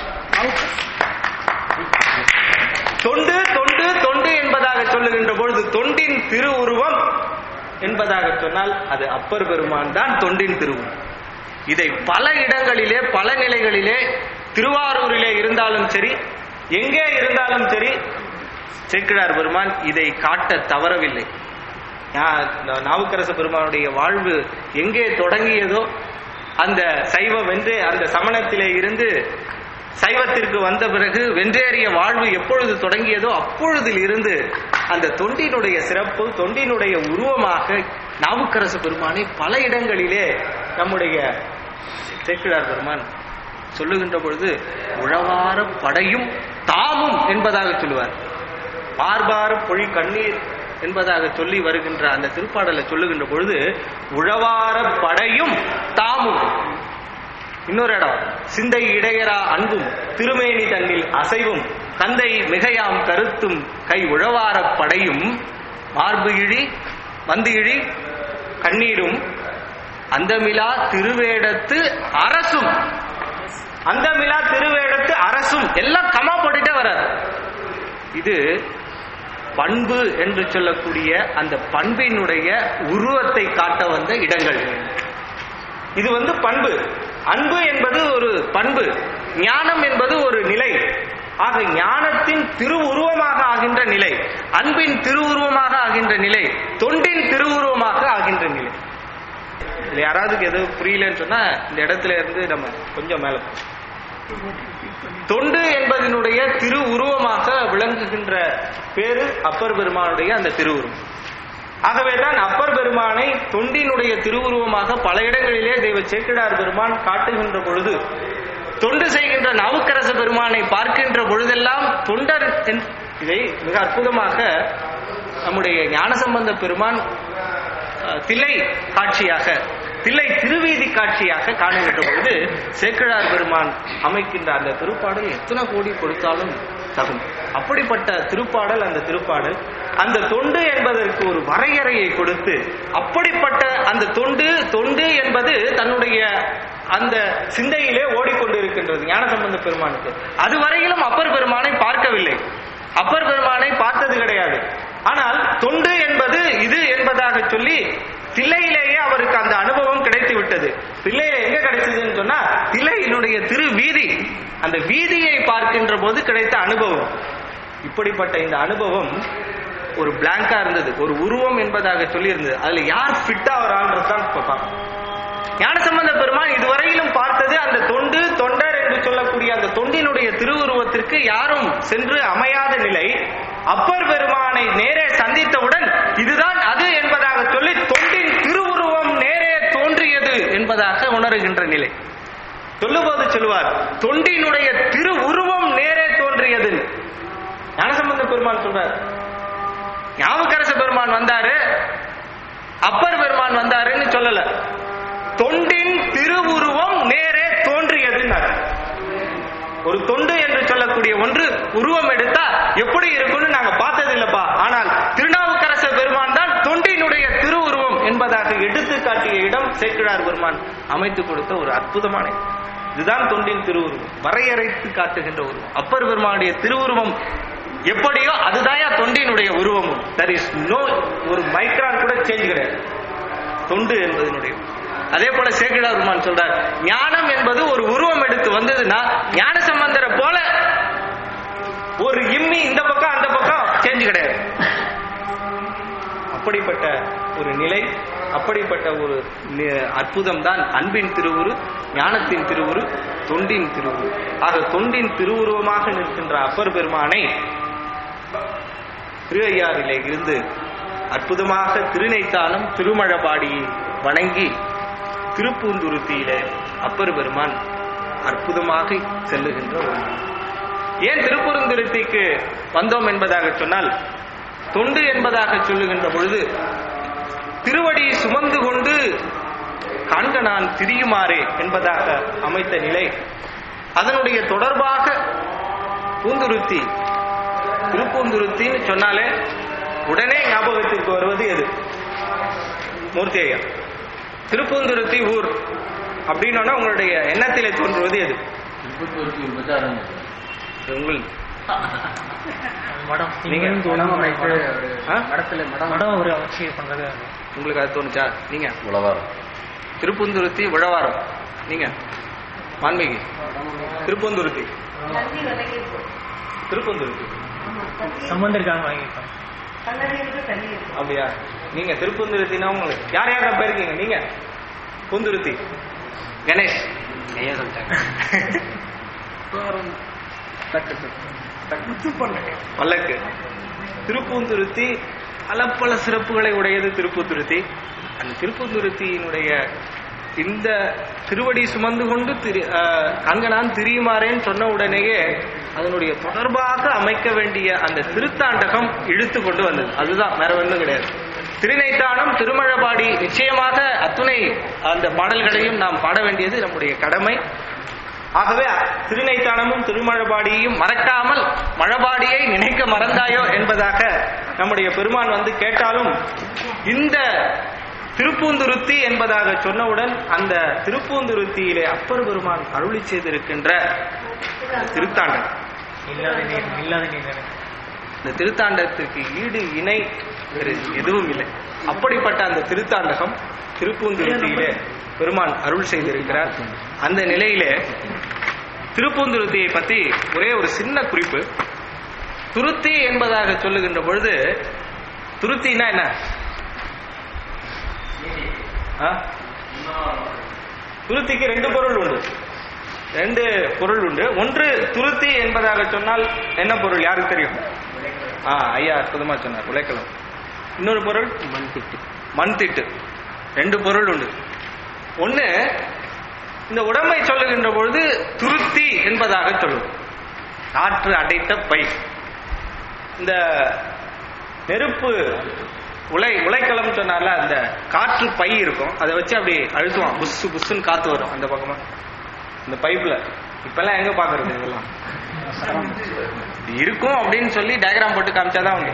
E: தொண்டு தொண்டு தொண்டு என்பதாக சொல்லுகின்ற பொழுது தொண்டின் திருவுருவம் என்பதாக சொன்னால் அது அப்பர் பெருமான் தான் தொண்டின் திருவுருவம் இதை பல இடங்களிலே பல நிலைகளிலே திருவாரூரிலே இருந்தாலும் சரி எங்கே இருந்தாலும் சரி சேக்கிழார் பெருமான் இதை காட்ட தவறவில்லை ஞா- நா- நாவுக்கரசு பெருமானுடைய வாழ்வு எங்கே தொடங்கியதோ அந்த சைவ வென்று அந்த சமணத்திலே இருந்து சைவத்திற்கு வந்த பிறகு வென்றேறிய வாழ்வு எப்பொழுது தொடங்கியதோ அப்பொழுதில் இருந்து அந்த தொண்டினுடைய சிறப்பு தொண்டினுடைய உருவமாக நாவுக்கரசு பெருமானை பல இடங்களிலே நம்முடைய சேக்கிழார் பெருமான் சொல்லுகின்ற பொழுது உழவார படையும் தாமும் என்பதாக சொல்லுவார் பார்பார பொழி கண்ணீர் என்பதாக சொல்லி வருகின்ற அந்த திருப்பாடலை சொல்லுகின்ற பொழுது உழவார படையும் தாமும் இன்னொரு இடம் சிந்தை இடையரா அன்பும் திருமேனி தன்னில் அசைவும் தந்தை மிகையாம் கருத்தும் கை உழவார படையும் மார்பு இழி வந்து இழி கண்ணீரும் அந்தமிலா திருவேடத்து அரசும் அந்தமிலா திருவேடத்து அரசும் எல்லாம் கமா போட்டுட்டே வராது இது பண்பு என்று சொல்லக்கூடிய அந்த பண்பினுடைய உருவத்தை காட்ட வந்த இடங்கள் இது வந்து பண்பு அன்பு என்பது ஒரு பண்பு ஞானம் என்பது ஒரு நிலை ஆக ஞானத்தின் திருவுருவமாக ஆகின்ற நிலை அன்பின் திருவுருவமாக ஆகின்ற நிலை தொண்டின் திருவுருவமாக ஆகின்ற நிலை இதுல யாராவது எதுவும் புரியலன்னு சொன்னா இந்த இடத்துல இருந்து நம்ம கொஞ்சம் மேல போவோம். தொண்டு என்பதனுடைய திரு உருவமாக விளங்குகின்ற பேரு அப்பர் பெருமானுடைய அந்த திருவுருவம் ஆகவேதான் அப்பர் பெருமானை தொண்டினுடைய திருவுருவமாக பல இடங்களிலே தெய்வ சேக்கிடார் பெருமான் காட்டுகின்ற பொழுது தொண்டு செய்கின்ற நாவுக்கரச பெருமானை பார்க்கின்ற பொழுதெல்லாம் தொண்டர் என்- இதை மிக அற்புதமாக நம்முடைய ஞானசம்பந்த பெருமான் அஹ், தில்லை காட்சியாக தில்லை திருவீதி காட்சியாக காணுகின்ற பொழுது சேக்கிழார் பெருமான் அமைக்கின்ற அந்த திருப்பாடல் எத்தனை கோடி கொடுத்தாலும் தகும் அப்படிப்பட்ட திருப்பாடல் அந்த திருப்பாடல் அந்த தொண்டு என்பதற்கு ஒரு வரையறையை கொடுத்து அப்படிப்பட்ட அந்த தொண்டு தொண்டு என்பது தன்னுடைய அந்த சிந்தையிலே ஓடிக்கொண்டிருக்கின்றது ஞானசம்பந்த பெருமானுக்கு அதுவரையிலும் அப்பர் பெருமானை பார்க்கவில்லை அப்பர் பெருமானை பார்த்தது கிடையாது ஆனால் தொண்டு என்பது இது என்பதாக சொல்லி தில்லையிலேயே அவருக்கு அந்த அனுபவம் கிடைத்து விட்டது தில்லையில எங்க கிடைச்சதுன்னு சொன்னா தில்லையினுடைய திரு வீதி அந்த வீதியை பார்க்கின்ற போது கிடைத்த அனுபவம் இப்படிப்பட்ட இந்த அனுபவம் ஒரு பிளாங்கா இருந்தது ஒரு உருவம் என்பதாக சொல்லி இருந்தது அதுல யார் ஃபிட் ஆகிறான்றது தான் இப்ப பார்க்கணும் ஞானசம்பந்த பெருமான் இதுவரையிலும் பார்த்தது அந்த தொண்டு தொண்டர் என்று சொல்லக்கூடிய அந்த தொண்டினுடைய திருவுருவத்திற்கு யாரும் சென்று அமையாத நிலை அப்பர் பெருமானை நேரே சந்தித்தவுடன் இதுதான் அது என்பதாக சொல்லி தொண்டின் திருவுருவம் நேரே தோன்றியது என்பதாக உணர்கின்ற நிலை சொல்லும்போது சொல்லுவார் தொண்டினுடைய திருவுருவம் நேரே தோன்றியது ஞானசம்பந்த பெருமான் சொல்றார் ஞாபகரச பெருமான் வந்தாரு அப்பர் பெருமான் வந்தாருன்னு சொல்லல தொண்டின் திருவுருவம் நேரே தோன்றியதுன்னாரு ஒரு தொண்டு என்று சொல்லக்கூடிய ஒன்று உருவம் எடுத்தா எப்படி இருக்கும்னு நாங்க பார்த்தது இல்லப்பா ஆனால் திருநாவுக்கரச பெருமான் தான் தொண்டினுடைய திருவுருவம் என்பதாக எடுத்து காட்டிய இடம் சேக்கிழார் பெருமான் அமைத்து கொடுத்த ஒரு அற்புதமான இடம். இதுதான் தொண்டின் திருவுருவம் வரையறைத்து காட்டுகின்ற உருவம் அப்பர் பெருமானுடைய திருவுருவம் எப்படியோ அதுதான் தொண்டினுடைய உருவமும் தர் இஸ் நோ ஒரு மைக்ரான் கூட சேஞ்ச் கிடையாது தொண்டு என்பதனுடைய அதே போல சேக்கிழார் பெருமான் சொல்றார் ஞானம் என்பது ஒரு உருவம் எடுத்து வந்ததுன்னா ஞான சம்பந்தரை போல ஒரு இம்மி இந்த பக்கம் அந்த பக்கம் சேஞ்ச் கிடையாது அப்படிப்பட்ட ஒரு நிலை அப்படிப்பட்ட ஒரு நி- அற்புதம் தான் அன்பின் திருவுரு ஞானத்தின் திருவுரு தொண்டின் திருவுரு ஆக தொண்டின் திருவுருவமாக நிற்கின்ற அப்பர் பெருமானை திருவையாறிலே இருந்து அற்புதமாக திருநைத்தானம் திருமழபாடியை வணங்கி திருப்பூந்துருத்தியிலே அப்பர் பெருமான் அற்புதமாக செல்லுகின்ற ஒரு நாள். ஏன் திருப்பூந்துருத்திக்கு வந்தோம் என்பதாக சொன்னால் தொண்டு என்பதாக சொல்லுகின்ற பொழுது திருவடி சுமந்து கொண்டு காண்க நான் திரியுமாறே என்பதாக அமைத்த நிலை அதனுடைய தொடர்பாக பூந்துருத்தி திருப்பூந்துருத்தின்னு சொன்னாலே உடனே ஞாபகத்திற்கு வருவது எது மூர்த்தி ஐயா திருப்பூந்துருத்தி ஊர் அப்படின்னா உங்களுடைய எண்ணத்திலே தோன்றுவது எது உங்கள்
D: மடம்
E: நீங்க
D: மடம் அமைத்து
E: ஆ?
D: மடத்துல மடம் மடம் ஒரு அமைச்சு பண்றது அது.
E: உங்களுக்கு அது தோணுச்சா நீங்க
F: உழவாரம்
E: திருப்பூந்துருத்தி உழவாரம் நீங்க வான்மீகி திருப்பூந்துருத்தி திருப்பூந்துருத்தி
D: சம்பந்தருக்காக வாங்கியிருக்கோம்
E: அப்படியா நீங்க திருப்பூந்துருத்தினா உங்களுக்கு யார் யார் போயிருக்கீங்க நீங்க பூந்துருத்தி கணேஷ் ஐயா சொல்லிட்டாங்க பல்லக்கு திருப்பூந்துருத்தி பல பல சிறப்புகளை உடையது திருப்பூந்துருத்தி அந்த திருப்பூந்துருத்தியினுடைய இந்த திருவடி சுமந்து கொண்டு திரு ஆஹ், கங்கனான் திரியுமாறேன்னு சொன்ன உடனேயே அதனுடைய தொடர்பாக அமைக்க வேண்டிய அந்த திருத்தாண்டகம் இழுத்து கொண்டு வந்தது அதுதான் வேற ஒன்றும் கிடையாது திருநைத்தானம் திருமழபாடி நிச்சயமாக அத்துணை அந்த பாடல்களையும் நாம் பாட வேண்டியது நம்முடைய கடமை ஆகவே திருநைத்தானமும் திருமழபாடியையும் மறக்காமல் மழபாடியை நினைக்க மறந்தாயோ என்பதாக நம்முடைய பெருமான் வந்து கேட்டாலும் இந்த திருப்பூந்துருத்தி என்பதாக சொன்னவுடன் அந்த திருப்பூந்துருத்தியிலே அப்பர் பெருமான் அருளி செய்திருக்கின்ற திருத்தாண்டம்
D: இல்லாத நீர் இல்லாத நீர்
E: இந்த திருத்தாண்டத்துக்கு ஈடு இணை வேறு எதுவும் இல்லை அப்படிப்பட்ட அந்த திருத்தாண்டகம் திருப்பூந்துருத்தியிலே பெருமான் அருள் செய்திருக்கிறார் அந்த நிலையிலே திருப்பூந்துருத்தியை பத்தி ஒரே ஒரு சின்ன குறிப்பு துருத்தி என்பதாக சொல்லுகின்ற பொழுது துருத்தினா என்ன ஆ? துருத்திக்கு ரெண்டு பொருள் உண்டு ரெண்டு பொருள் உண்டு ஒன்று துருத்தி என்பதாக சொன்னால் என்ன பொருள் யாருக்கு தெரியும் ஆ ஐயா அற்புதமா சொன்னார் உழைக்கலாம் இன்னொரு பொருள் மண் திட்டு மண் திட்டு ரெண்டு பொருள் உண்டு ஒண்ணு இந்த உடம்பை சொல்லுகின்ற பொழுது துருத்தி என்பதாக சொல்லும் காற்று அடைத்த பை இந்த நெருப்பு உலை உலைக்களம் சொன்னால அந்த காற்று பை இருக்கும் அதை வச்சு அப்படி அழுத்துவான் புஸ்ஸு புஸ்ஸுன்னு காத்து வரும் அந்த பக்கமா இந்த பைப்ல இப்பெல்லாம் எங்க பாக்குறது இதெல்லாம் இது இருக்கும் அப்படின்னு சொல்லி டயக்ராம் போட்டு காமிச்சாதான் உண்டு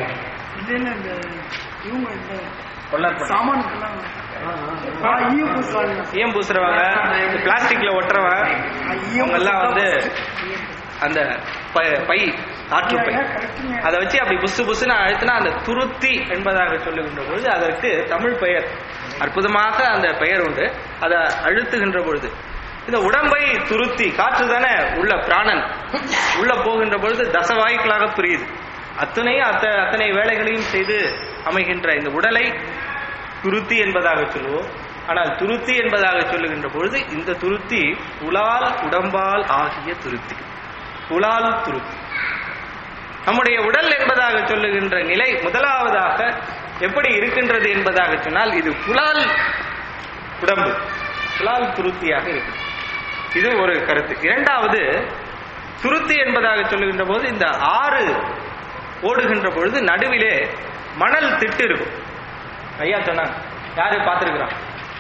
E: ஈயம் பூசுறவங்க பிளாஸ்டிக்ல ஒட்டுறவங்க அவங்க எல்லாம் வந்து அந்த பை- பை காற்று பை அதை வச்சு அப்படி புசு புசுன்னு அழுத்தினா அந்த துருத்தி என்பதாக சொல்லுகின்ற பொழுது அதற்கு தமிழ் பெயர் அற்புதமாக அந்த பெயர் உண்டு அதை அழுத்துகின்ற பொழுது இந்த உடம்பை துருத்தி காற்று தானே உள்ள பிராணன் உள்ள போகின்ற பொழுது தசவாய்க்களாக புரியுது அத்தனையும் அத்த அத்தனை வேலைகளையும் செய்து அமைகின்ற இந்த உடலை துருத்தி என்பதாக சொல்லுவோம் ஆனால் துருத்தி என்பதாக சொல்லுகின்ற பொழுது இந்த துருத்தி உலால் உடம்பால் ஆகிய துருத்தி உலால் துருத்தி நம்முடைய உடல் என்பதாக சொல்லுகின்ற நிலை முதலாவதாக எப்படி இருக்கின்றது என்பதாக சொன்னால் இது புலால் உடம்பு புலால் துருத்தியாக இருக்கு இது ஒரு கருத்து இரண்டாவது துருத்தி என்பதாக சொல்லுகின்ற போது இந்த ஆறு ஓடுகின்ற பொழுது நடுவிலே மணல் திட்டு இருக்கும் ஐயா சொன்னாங்க யாரு பார்த்திருக்கிறான்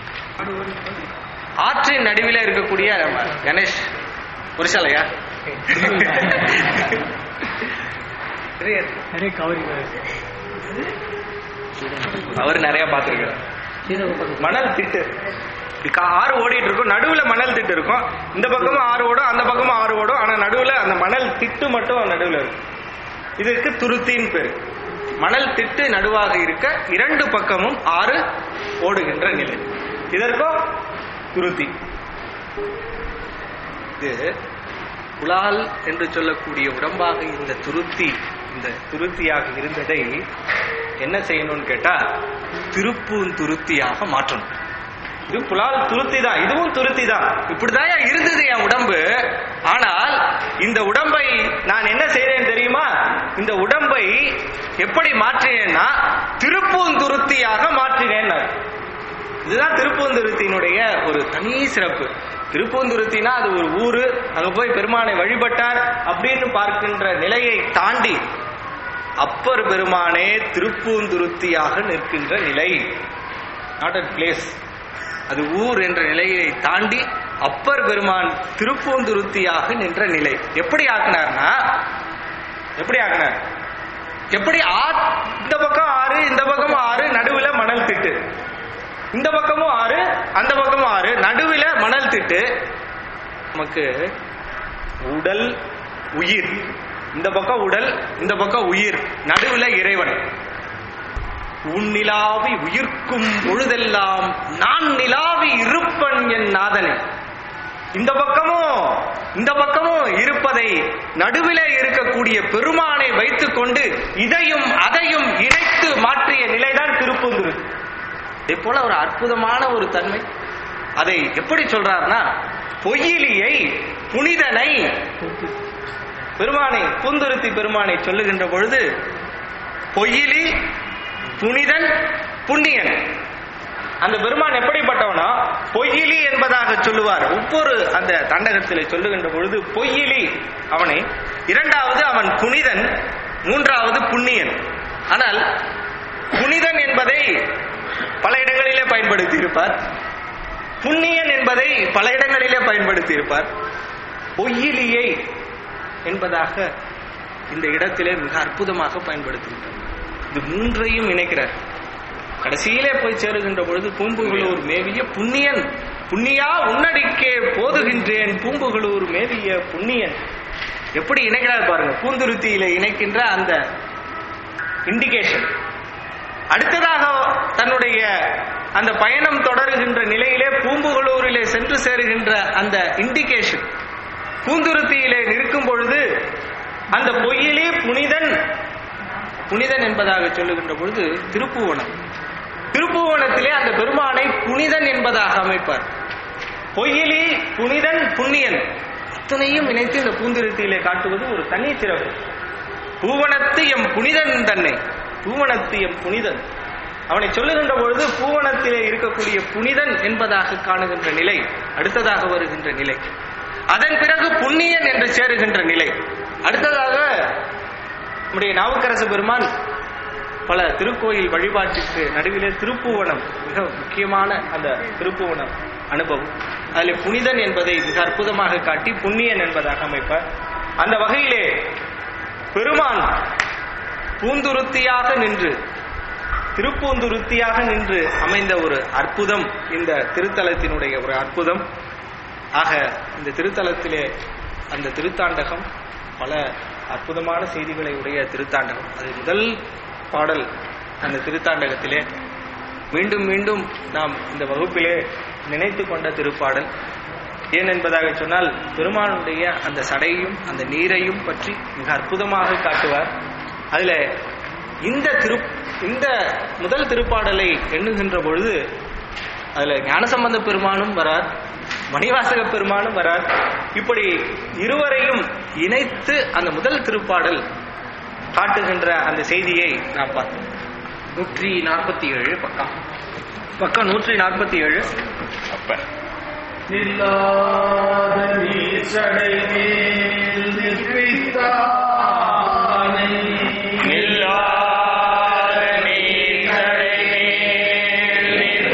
E: ஆற்றின் நடுவிலே இருக்கக்கூடிய நம்ம கணேஷ் புருஷாலையா
D: நிறைய கவரி வருது
E: அவர் நிறைய பார்த்திருக்கிறார் மணல் திட்டு இப்படி கா- ஆறு ஓடிட்டு இருக்கும் நடுவுல மணல் திட்டு இருக்கும் இந்த பக்கமும் ஆறு ஓடும் அந்த பக்கமும் ஆறு ஓடும் ஆனா நடுவுல அந்த மணல் திட்டு மட்டும் நடுவுல இருக்கும் இதற்கு துருத்தின்னு பேரு மணல் திட்டு நடுவாக இருக்க இரண்டு பக்கமும் ஆறு ஓடுகின்ற நிலை இதற்கும் துருத்தி இது புலால் என்று சொல்லக்கூடிய உடம்பாக இந்த துருத்தி இந்த துருத்தியாக இருந்ததை என்ன செய்யணும்னு கேட்டா திருப்பூந்துருத்தியாக மாற்றணும் இது புலால் துருத்தி தான் இதுவும் துருத்தி தான் இப்படிதான் இருந்தது என் உடம்பு ஆனால் இந்த உடம்பை நான் என்ன செய்றேன் தெரியுமா இந்த உடம்பை எப்படி மாற்றினேன்னா திருப்பூந்துருத்தியாக மாற்றினேன் இதுதான் திருப்பூந்துருத்தியினுடைய ஒரு தனி சிறப்பு திருப்பூந்துருத்தினா அது ஒரு ஊரு அங்க போய் பெருமானை வழிபட்டார் அப்படின்னு பார்க்கின்ற நிலையை தாண்டி அப்பர் பெருமானே திருப்பூந்துருத்தியாக நிற்கின்ற நிலை நாட் அட் பிளேஸ் அது ஊர் என்ற நிலையை தாண்டி அப்பர் பெருமான் திருப்பூந்துருத்தியாக நின்ற நிலை எப்படி ஆக்கினார்னா எப்படி ஆக்கினார் எப்படி ஆ இந்த பக்கம் ஆறு இந்த பக்கம் ஆறு நடுவுல மணல் திட்டு இந்த பக்கமும் ஆறு அந்த பக்கமும் ஆறு நடுவுல மணல் திட்டு நமக்கு உடல் உயிர் இந்த பக்கம் உடல் இந்த பக்கம் உயிர் நடுவுல இறைவன் உன்னிலாவி உயிர்க்கும் பொழுதெல்லாம் நான் நிலாவி இருப்பன் என் நாதனே இந்த பக்கமும் இந்த பக்கமும் இருப்பதை நடுவிலே இருக்கக்கூடிய பெருமானை வைத்துக்கொண்டு இதையும் அதையும் இணைத்து மாற்றிய நிலைதான் திருப்பூந்துரு இதே போல ஒரு அற்புதமான ஒரு தன்மை அதை எப்படி சொல்றாருன்னா பொய்யிலியை புனிதனை பெருமானை பூந்துருத்தி பெருமானை சொல்லுகின்ற பொழுது பொய்யிலி புனிதன் புண்ணியன் அந்த பெருமான் எப்படிப்பட்டவனா பொய்யிலி என்பதாக சொல்லுவார் ஒவ்வொரு அந்த தண்டகத்திலே சொல்லுகின்ற பொழுது பொய்யிலி அவனை இரண்டாவது அவன் புனிதன் மூன்றாவது புண்ணியன் ஆனால் புனிதன் என்பதை பல இடங்களிலே பயன்படுத்தி இருப்பார் புண்ணியன் என்பதை பல இடங்களிலே பயன்படுத்தி இருப்பார் பொய்யிலியை என்பதாக இந்த இடத்திலே மிக அற்புதமாக பயன்படுத்துகின்றார் இது மூன்றையும் இணைக்கிறார் கடைசியிலே போய் சேருகின்ற பொழுது பூம்புகளூர் மேவிய புண்ணியன் புண்ணியா உன்னடிக்கே போதுகின்றேன் பூம்புகளூர் மேவிய புண்ணியன் எப்படி இணைக்கிறார் பாருங்க பூந்துருத்தியில இணைக்கின்ற அந்த இண்டிகேஷன் அடுத்ததாக தன்னுடைய அந்த பயணம் தொடருகின்ற நிலையிலே பூம்புகளூரிலே சென்று சேருகின்ற அந்த இண்டிகேஷன் பூந்துருத்தியிலே நிற்கும் பொழுது அந்த பொய்யிலே புனிதன் புனிதன் என்பதாக சொல்லுகின்ற பொழுது திருப்புவனம் திருப்புவனத்திலே அந்த பெருமானை புனிதன் என்பதாக அமைப்பார் பொய்யிலி புனிதன் புண்ணியன் அத்தனையும் இணைத்து இந்த பூந்திருத்தியிலே காட்டுவது ஒரு தனி சிறப்பு பூவனத்து எம் புனிதன் தன்னை பூவனத்து எம் புனிதன் அவனை சொல்லுகின்ற பொழுது பூவனத்திலே இருக்கக்கூடிய புனிதன் என்பதாக காணுகின்ற நிலை அடுத்ததாக வருகின்ற நிலை அதன் பிறகு புண்ணியன் என்று சேருகின்ற நிலை அடுத்ததாக நம்முடைய நாவுக்கரசு பெருமான் பல திருக்கோயில் வழிபாட்டிற்கு நடுவிலே திருப்புவனம் மிக முக்கியமான அந்த திருப்புவனம் அனுபவம் அதில் புனிதன் என்பதை மிக அற்புதமாக காட்டி புண்ணியன் என்பதாக அமைப்பார் அந்த வகையிலே பெருமான் பூந்துருத்தியாக நின்று திருப்பூந்துருத்தியாக நின்று அமைந்த ஒரு அற்புதம் இந்த திருத்தலத்தினுடைய ஒரு அற்புதம் ஆக இந்த திருத்தலத்திலே அந்த திருத்தாண்டகம் பல அற்புதமான செய்திகளை உடைய திருத்தாண்டகம் அது முதல் பாடல் அந்த திருத்தாண்டகத்திலே மீண்டும் மீண்டும் நாம் இந்த வகுப்பிலே நினைத்து கொண்ட திருப்பாடல் ஏன் என்பதாக சொன்னால் பெருமானுடைய அந்த சடையும் அந்த நீரையும் பற்றி மிக அற்புதமாக காட்டுவார் அதுல இந்த திரு இந்த முதல் திருப்பாடலை எண்ணுகின்ற பொழுது அதுல ஞானசம்பந்த பெருமானும் வரார் மணிவாசக பெருமானும் வரார் இப்படி இருவரையும் இணைத்து அந்த முதல் திருப்பாடல் காட்டுகின்ற அந்த செய்தியை நாம் பார்த்தோம் நூற்றி நாற்பத்தி ஏழு பக்கம் பக்கம் நூற்றி நாற்பத்தி ஏழு
F: அப்ப
C: நில்லாத நீச்சடை மேல் நிற்பித்தானை
A: நில்லாத நீர்க்கடை மேல்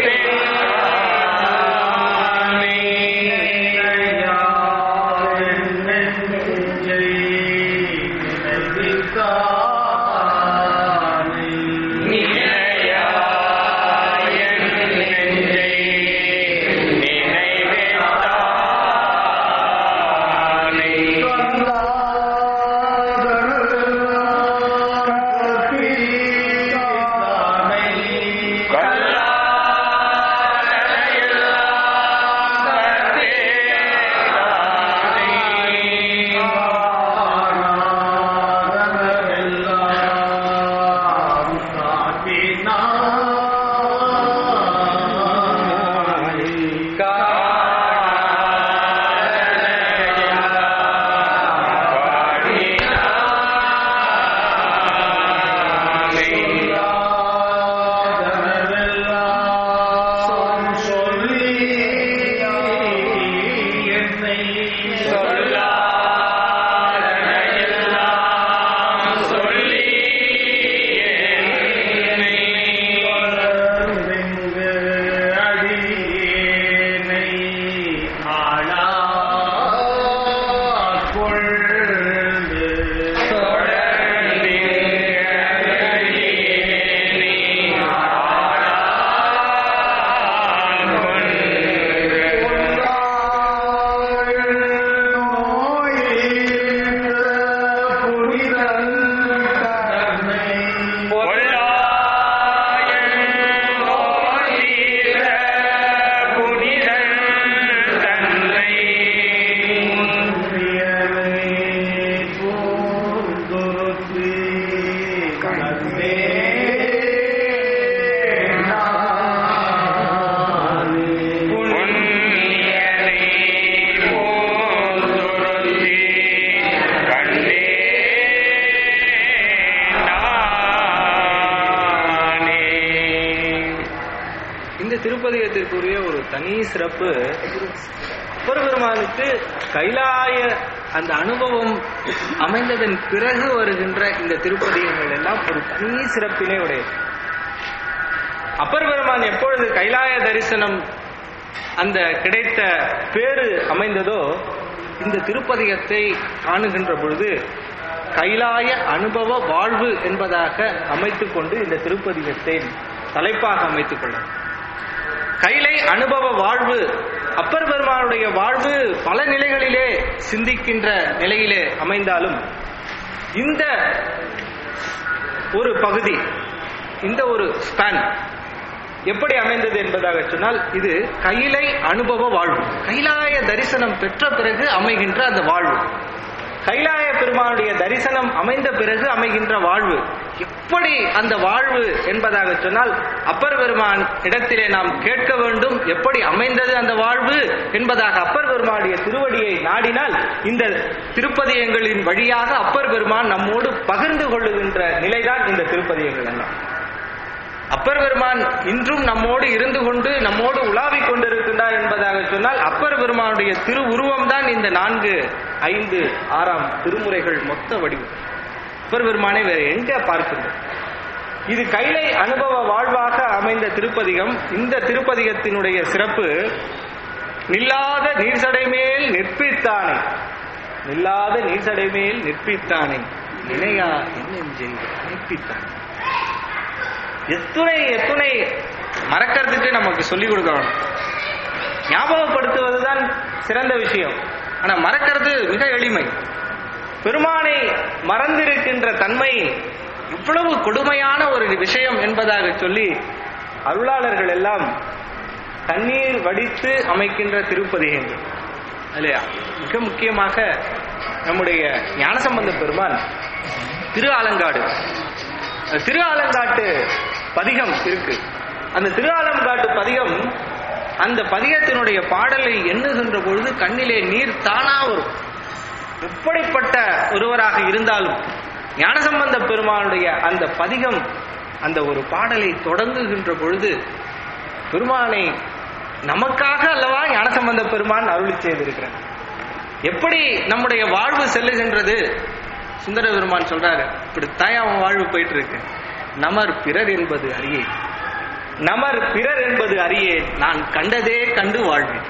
A: நிற்பித்தானை.
C: நிலையார் நெஞ்சை நினைவித்தானை.
A: நிலையாய நெஞ்சை நினைவித்தானே.
E: திருப்பதியத்திற்குரிய ஒரு தனி சிறப்பு அப்பர் பெருமானுக்கு கைலாய அந்த அனுபவம் அமைந்ததன் பிறகு வருகின்ற இந்த திருப்பதியங்கள் எல்லாம் ஒரு தனி சிறப்பினை உடையது அப்பர் பெருமான் எப்பொழுது கைலாய தரிசனம் அந்த கிடைத்த பேரு அமைந்ததோ இந்த திருப்பதிகத்தை காணுகின்ற பொழுது கைலாய அனுபவ வாழ்வு என்பதாக அமைத்துக் கொண்டு இந்த திருப்பதிகத்தை தலைப்பாக அமைத்துக் கொள்ள கைலை அனுபவ வாழ்வு அப்பர் பெருமானுடைய வாழ்வு பல நிலைகளிலே சிந்திக்கின்ற நிலையிலே அமைந்தாலும் இந்த ஒரு பகுதி இந்த ஒரு ஸ்பேன் எப்படி அமைந்தது என்பதாக சொன்னால் இது கைலை அனுபவ வாழ்வு கைலாய தரிசனம் பெற்ற பிறகு அமைகின்ற அந்த வாழ்வு கைலாய பெருமானுடைய தரிசனம் அமைந்த பிறகு அமைகின்ற வாழ்வு எப்படி அந்த வாழ்வு என்பதாக சொன்னால் அப்பர் பெருமான் இடத்திலே நாம் கேட்க வேண்டும் எப்படி அமைந்தது அந்த வாழ்வு என்பதாக அப்பர் பெருமானுடைய திருவடியை நாடினால் இந்த திருப்பதியங்களின் வழியாக அப்பர் பெருமான் நம்மோடு பகிர்ந்து கொள்ளுகின்ற நிலைதான் இந்த திருப்பதியங்கள் எல்லாம் அப்பர் பெருமான் இன்றும் நம்மோடு இருந்து கொண்டு நம்மோடு உலாவிக் கொண்டிருக்கின்றார் என்பதாக சொன்னால் அப்பர் பெருமானுடைய திரு உருவம் தான் இந்த நான்கு ஐந்து ஆறாம் திருமுறைகள் மொத்த வடிவம் அப்பர் பெருமானை வேற எங்க பார்க்கின்றோம் இது கைலை அனுபவ வாழ்வாக அமைந்த திருப்பதிகம் இந்த திருப்பதிகத்தினுடைய சிறப்பு நில்லாத நீர்சடை மேல் நிற்பித்தானே நில்லாத நீர்சடை மேல் நிற்பித்தானே நினையா என்ன நிற்பித்தானே எத்துணை எத்துணை மறக்கிறதுக்கு நமக்கு சொல்லிக் கொடுக்கணும் ஞாபகப்படுத்துவதுதான் சிறந்த விஷயம் ஆனா மறக்கிறது மிக எளிமை பெருமானை மறந்திருக்கின்ற தன்மை இவ்வளவு கொடுமையான ஒரு விஷயம் என்பதாக சொல்லி அருளாளர்கள் எல்லாம் தண்ணீர் வடித்து அமைக்கின்ற திருப்பதிகங்கள் இல்லையா மிக முக்கியமாக நம்முடைய ஞானசம்பந்த பெருமான் திரு ஆலங்காடு திரு ஆலங்காட்டு பதிகம் இருக்கு அந்த திரு ஆலங்காட்டு பதிகம் அந்த பதிகத்தினுடைய பாடலை எண்ணுகின்ற பொழுது கண்ணிலே நீர் தானா வரும் எப்படிப்பட்ட ஒருவராக இருந்தாலும் ஞானசம்பந்த பெருமானுடைய அந்த பதிகம் அந்த ஒரு பாடலை தொடங்குகின்ற பொழுது பெருமானை நமக்காக அல்லவா ஞானசம்பந்த பெருமான் அருளி செய்திருக்கிறார் எப்படி நம்முடைய வாழ்வு செல்லுகின்றது சுந்தர பெருமான் சொல்றாரு இப்படித்தான் அவன் வாழ்வு போயிட்டு இருக்கு நமர் பிறர் என்பது அறியே நமர் பிறர் என்பது அறியே நான் கண்டதே கண்டு வாழ்வேன்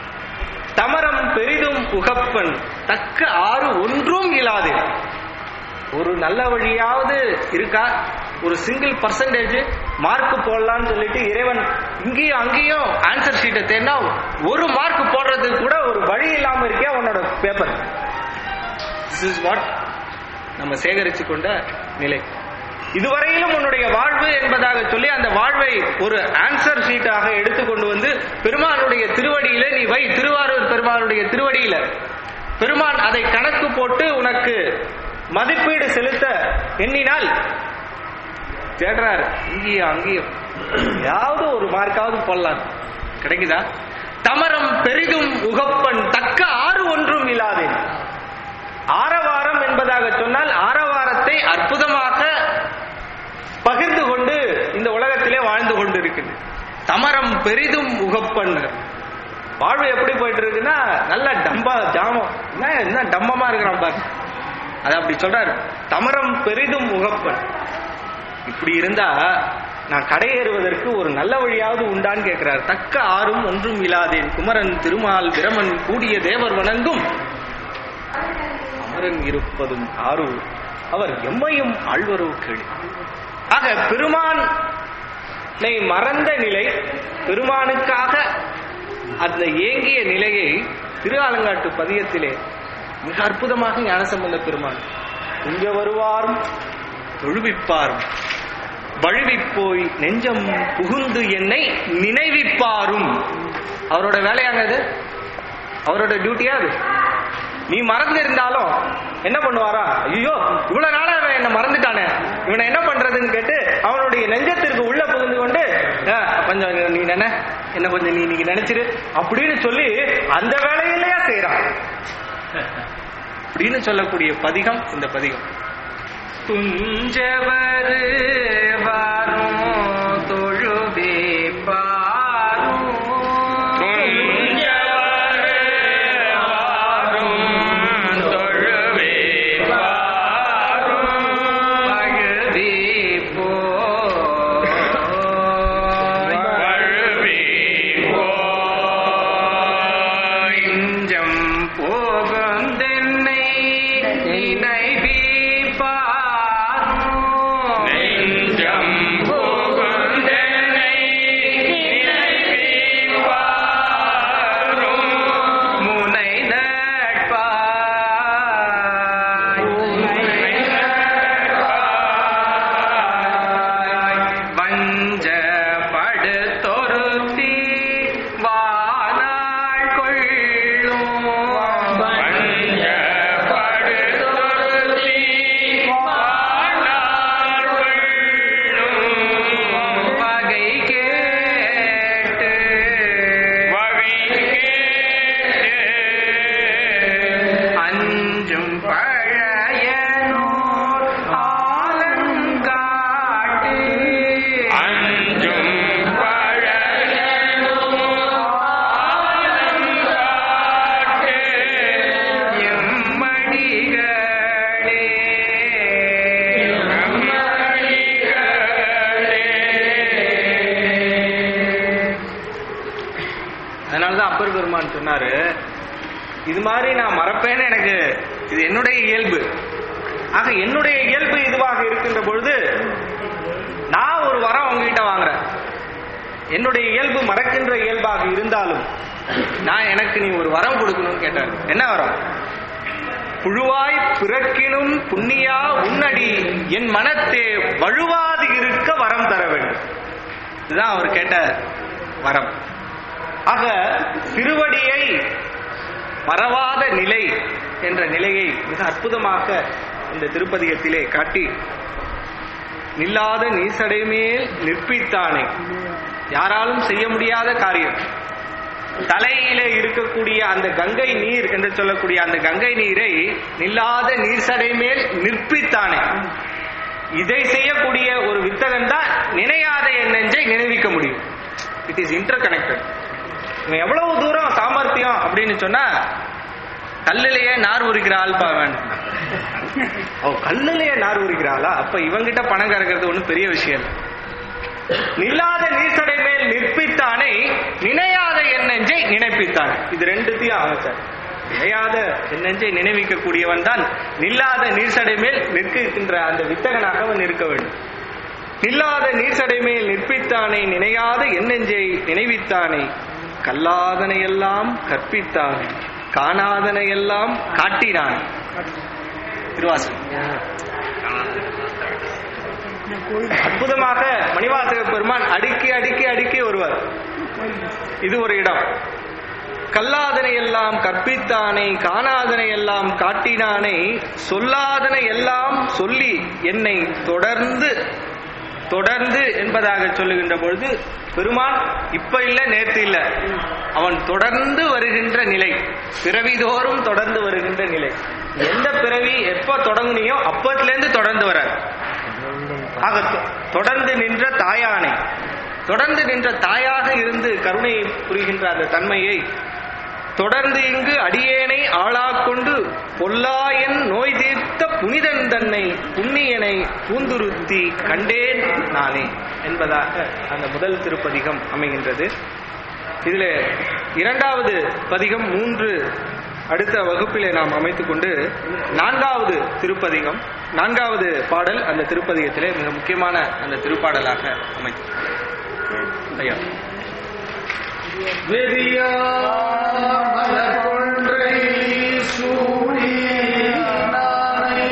E: தமரம் பெரிதும் உகப்பன் தக்க ஆறு ஒன்றும் இல்லாதே ஒரு நல்ல வழியாவது இருக்கா ஒரு சிங்கிள் பர்சன்டேஜ் மார்க் போடலாம்னு சொல்லிட்டு இறைவன் இங்கேயும் அங்கேயும் ஆன்சர் ஷீட்டை தேடினா ஒரு மார்க் போடுறதுக்கு கூட ஒரு வழி இல்லாம இருக்கே உன்னோட பேப்பர் திஸ் இஸ் வாட் நம்ம சேகரித்து கொண்ட நிலை இதுவரையிலும் உன்னுடைய வாழ்வு என்பதாக சொல்லி அந்த வாழ்வை ஒரு ஆன்சர் ஷீட்டாக எடுத்துக்கொண்டு வந்து பெருமானுடைய திருவடியில நீ வை திருவாரூர் பெருமானுடைய திருவடியில பெருமான் அதை கணக்கு போட்டு உனக்கு மதிப்பீடு செலுத்த எண்ணினால் தேடுறாரு இங்கேயும் அங்கேயும் ஏதாவது ஒரு மார்க்காவது போடலாம் கிடைக்குதா தமரம் பெரிதும் உகப்பன் தக்க ஆறு ஒன்றும் இல்லாதேன் ஆரவாரம் என்பதாக சொன்னால் ஆரவாரத்தை அற்புதமாக பகிர்ந்து கொண்டு இந்த உலகத்திலே வாழ்ந்து கொண்டு இருக்குது தமரம் பெரிதும் உகப்பன் வாழ்வு எப்படி போயிட்டு இருக்குன்னா நல்ல டம்பா ஜாமம் என்ன என்ன டம்பமா இருக்கிறான் பாரு அது அப்படி சொல்றாரு தமரம் பெரிதும் உகப்பன் இப்படி இருந்தா நான் கடையேறுவதற்கு ஒரு நல்ல வழியாவது உண்டான்னு கேட்கிறார் தக்க ஆறும் ஒன்றும் இல்லாதேன் குமரன் திருமால் பிரமன் கூடிய தேவர் வணங்கும் அமரன் இருப்பதும் ஆறு அவர் எம்மையும் ஆழ்வரோ கேளு ஆக பெருமானை மறந்த நிலை பெருமானுக்காக அந்த ஏங்கிய நிலையை திரு ஆலங்காட்டு பதியத்திலே மிக அற்புதமாக ஞானசம்பந்த பெருமான் இங்க வருவாரும் தொழுவிப்பாரும் வழுவிப்போய் நெஞ்சம் புகுந்து என்னை நினைவிப்பாரும் அவரோட வேலையாங்க அது அவரோட டியூட்டியா அது நீ மறந்து இருந்தாலும் என்ன பண்ணுவாரா ஐயோ இவ்வளவு நாளா அவன் என்ன மறந்துட்டானே இவனை என்ன பண்றதுன்னு கேட்டு அவனுடைய நெஞ்சத்திற்கு உள்ள புகுந்து கொண்டு "ஆ, கொஞ்சம் நீ நினை என்ன கொஞ்சம் நீ நீங்க நினைச்சிரு அப்படின்னு சொல்லி அந்த வேலையிலேயே செய்யறான் அப்படின்னு சொல்லக்கூடிய பதிகம் இந்த பதிகம் துஞ்சவரு வாரும் தொழுவே பாரும் இது மாதிரி நான் மறப்பேன்னு எனக்கு இது என்னுடைய இயல்பு ஆக என்னுடைய இயல்பு இதுவாக இருக்கின்ற பொழுது நான் ஒரு வரம் உங்ககிட்ட வாங்குறேன் என்னுடைய இயல்பு மறக்கின்ற இயல்பாக இருந்தாலும் நான் எனக்கு நீ ஒரு வரம் கொடுக்கணும்னு கேட்டார் என்ன வரம் புழுவாய் பிறக்கினும் புண்ணியா உன்னடி என் மனத்தே வழுவாது இருக்க வரம் தர வேண்டும் இதுதான் அவர் கேட்ட வரம் ஆக திருவடியை மறவாத நிலை என்ற நிலையை மிக அற்புதமாக இந்த திருப்பதிகத்திலே காட்டி நில்லாத நீசடை மேல் நிற்பித்தானே யாராலும் செய்ய முடியாத காரியம் தலையிலே இருக்கக்கூடிய அந்த கங்கை நீர் என்று சொல்லக்கூடிய அந்த கங்கை நீரை நில்லாத நீர்சடை மேல் நிற்பித்தானே இதை செய்யக்கூடிய ஒரு வித்தகன் தான் நினையாத என் நெஞ்சை நினைவிக்க முடியும் இட் இஸ் இன்டர் கனெக்டட் இவன் எவ்வளவு தூரம் சாமர்த்தியம் அப்படின்னு சொன்னா கல்லிலேயே நார் உரிக்கிற ஆள் பாவன் ஓ கல்லிலேயே நார் உரிக்கிறாளா அப்ப இவங்கிட்ட பணம் கறக்கிறது ஒண்ணும் பெரிய விஷயம் இல்லை நில்லாத நீர்சடை மேல் நிற்பித்தானே நினையாத என் நெஞ்சை நினைப்பித்தான் இது ரெண்டுத்தையும் அமைச்சார் நினையாத என் நெஞ்சை நினைவிக்கக்கூடியவன் தான் நில்லாத நீர்சடை மேல் நிற்கின்ற அந்த வித்தகனாக அவன் இருக்க வேண்டும் நில்லாத நீர்சடை மேல் நிற்பித்தானே நினையாத என் நெஞ்சை நினைவித்தானே கல்லாதனையெல்லாம் கற்பித்தான் காணாதனையெல்லாம் காட்டினான் திருவாசகம் அற்புதமாக மணிவாசக பெருமான் அடுக்கி அடுக்கி அடுக்கி வருவார் இது ஒரு இடம் கல்லாதனை எல்லாம் கற்பித்தானே காணாதனை எல்லாம் காட்டினானே சொல்லாதனை எல்லாம் சொல்லி என்னை தொடர்ந்து தொடர்ந்து என்பதாக சொல்லுகின்ற பொழுது பெருமான் இப்ப இல்ல நேத்து இல்ல அவன் தொடர்ந்து வருகின்ற நிலை பிறவிதோறும் தொடர்ந்து வருகின்ற நிலை எந்த பிறவி எப்ப தொடங்குனியோ அப்பத்துல இருந்து தொடர்ந்து வரார் ஆக தொ- தொடர்ந்து நின்ற தாயானை தொடர்ந்து நின்ற தாயாக இருந்து கருணை புரிகின்ற அந்த தன்மையை தொடர்ந்து இங்கு அடியேனை ஆளாக்கொண்டு பொல்லாயன் நோய் தீர்த்த புனிதன் தன்னை புண்ணியனை பூந்துருத்தி கண்டேன் நானே என்பதாக அந்த முதல் திருப்பதிகம் அமைகின்றது இதில் இரண்டாவது பதிகம் மூன்று அடுத்த வகுப்பிலே நாம் அமைத்துக் கொண்டு நான்காவது திருப்பதிகம் நான்காவது பாடல் அந்த திருப்பதிகத்திலே மிக முக்கியமான அந்த திருப்பாடலாக அமைத்து ஐயா
C: வெறியாமலர்கொன்றை சூடி நானை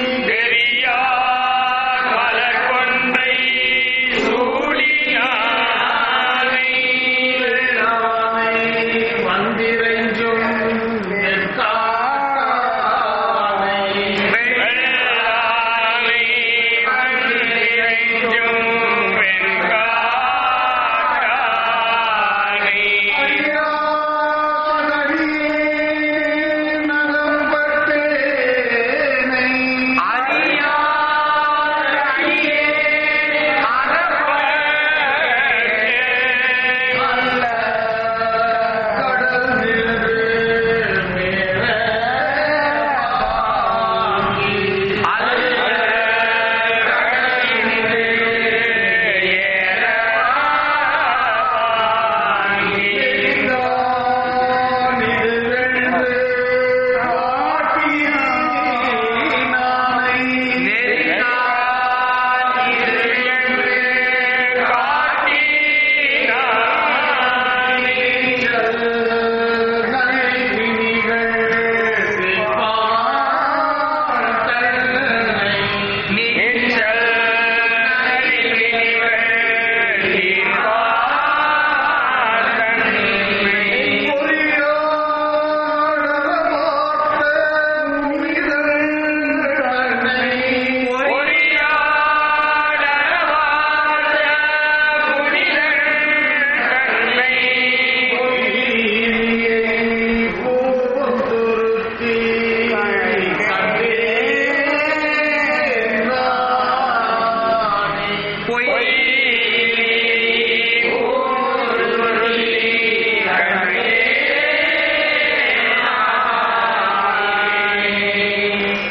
A: பெரியார் மலர் கொன்றை சூடினானை
C: வேளானை வந்திரைஞ்சும் நெற்கானை
A: வெள்ளானை வந்திரைஞ்சும் வெண்காட்டானை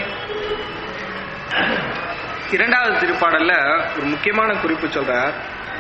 E: இரண்டாவது திருப்பாடல்ல ஒரு முக்கியமான குறிப்பு சொல்றார்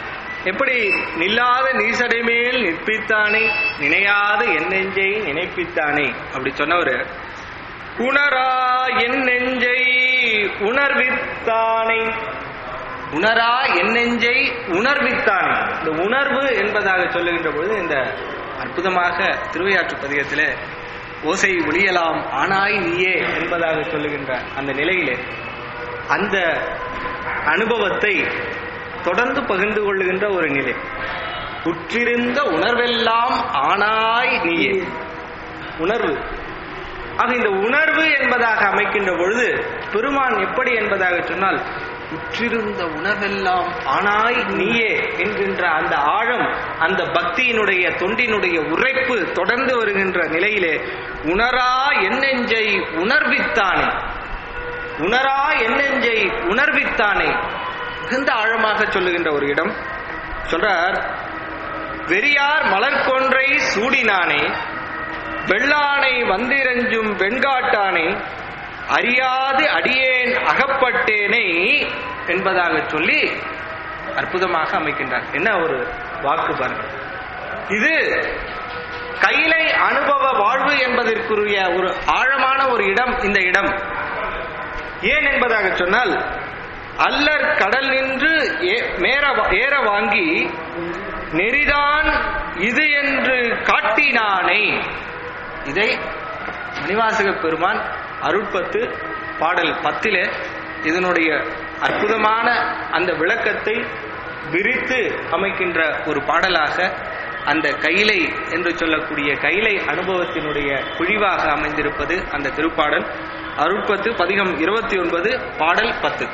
E: எப்படி நில்லாத நீசடை மேல் நிற்பித்தானே நினையாத என் நெஞ்சை நினைப்பித்தானே அப்படி சொன்னவர் உணரா என் நெஞ்சை உணர்வித்தானே உணரா என் நெஞ்சை உணர்வித்தானே இந்த உணர்வு என்பதாக சொல்லுகின்ற பொழுது இந்த அற்புதமாக திருவையாற்று பதிகத்திலே ஓசை ஒளியலாம் ஆனாய் நீயே என்பதாக சொல்லுகின்ற அந்த நிலையிலே அந்த அனுபவத்தை தொடர்ந்து பகிர்ந்து கொள்ளுகின்ற ஒரு நிலை உற்றிருந்த உணர்வெல்லாம் ஆனாய் நீயே உணர்வு ஆக இந்த உணர்வு என்பதாக அமைக்கின்ற பொழுது பெருமான் எப்படி என்பதாக சொன்னால் உற்றிருந்த உணர்வெல்லாம் ஆனாய் நீயே என்கின்ற அந்த ஆழம் அந்த பக்தியினுடைய தொண்டினுடைய உரைப்பு தொடர்ந்து வருகின்ற நிலையிலே உணரா என்னெஞ்சை உணர்வித்தானே உணரா என்னெஞ்சை உணர்வித்தானே மிகுந்த ஆழமாக சொல்லுகின்ற ஒரு இடம் சொல்றார் வெறியார் மலர்கொன்றை சூடினானே வெள்ளானை வந்திரஞ்சும் வெண்காட்டானே அறியாது அடியேன் அகப்பட்டேனை என்பதாக சொல்லி அற்புதமாக அமைக்கின்றார் என்ன ஒரு வாக்கு பாருங்க இது கைலை அனுபவ வாழ்வு என்பதற்குரிய ஒரு ஆழமான ஒரு இடம் இந்த இடம் ஏன் என்பதாக சொன்னால் அல்லர் கடல் நின்று ஏ- மேற வா- ஏற வாங்கி நெறிதான் இது என்று காட்டினானே இதை மணிவாசக பெருமான் அருட்பத்து பாடல் பத்திலே இதனுடைய அற்புதமான அந்த விளக்கத்தை விரித்து அமைக்கின்ற ஒரு பாடலாக அந்த கைலை என்று சொல்லக்கூடிய கைலை அனுபவத்தினுடைய குழிவாக அமைந்திருப்பது அந்த திருப்பாடல் அருட்பத்து பதிகம் இருபத்தி ஒன்பது பாடல் பத்து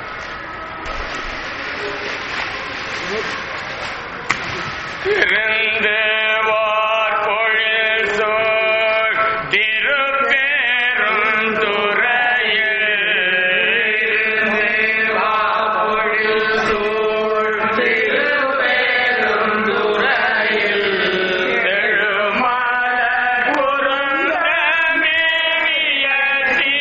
A: திறந்து வார்பொழில் சோர் திருப்பெரும் துறையில் எழுமலர் குறுந்த மேனியசி.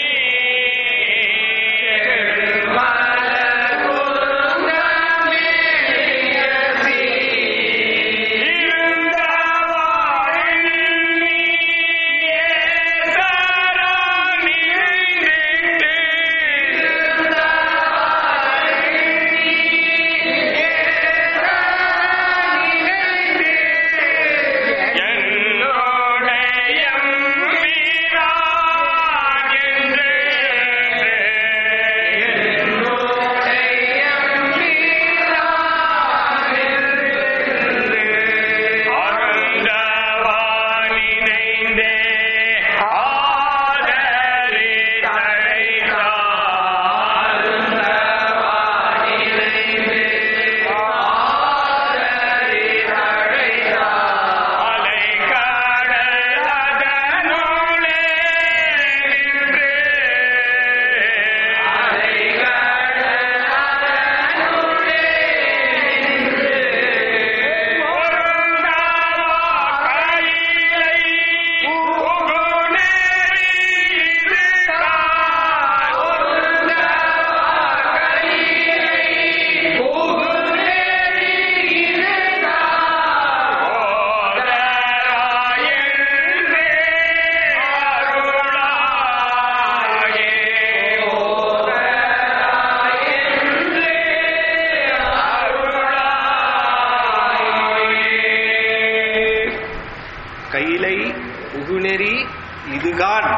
E: கைலை புகுநெறி இதுகான்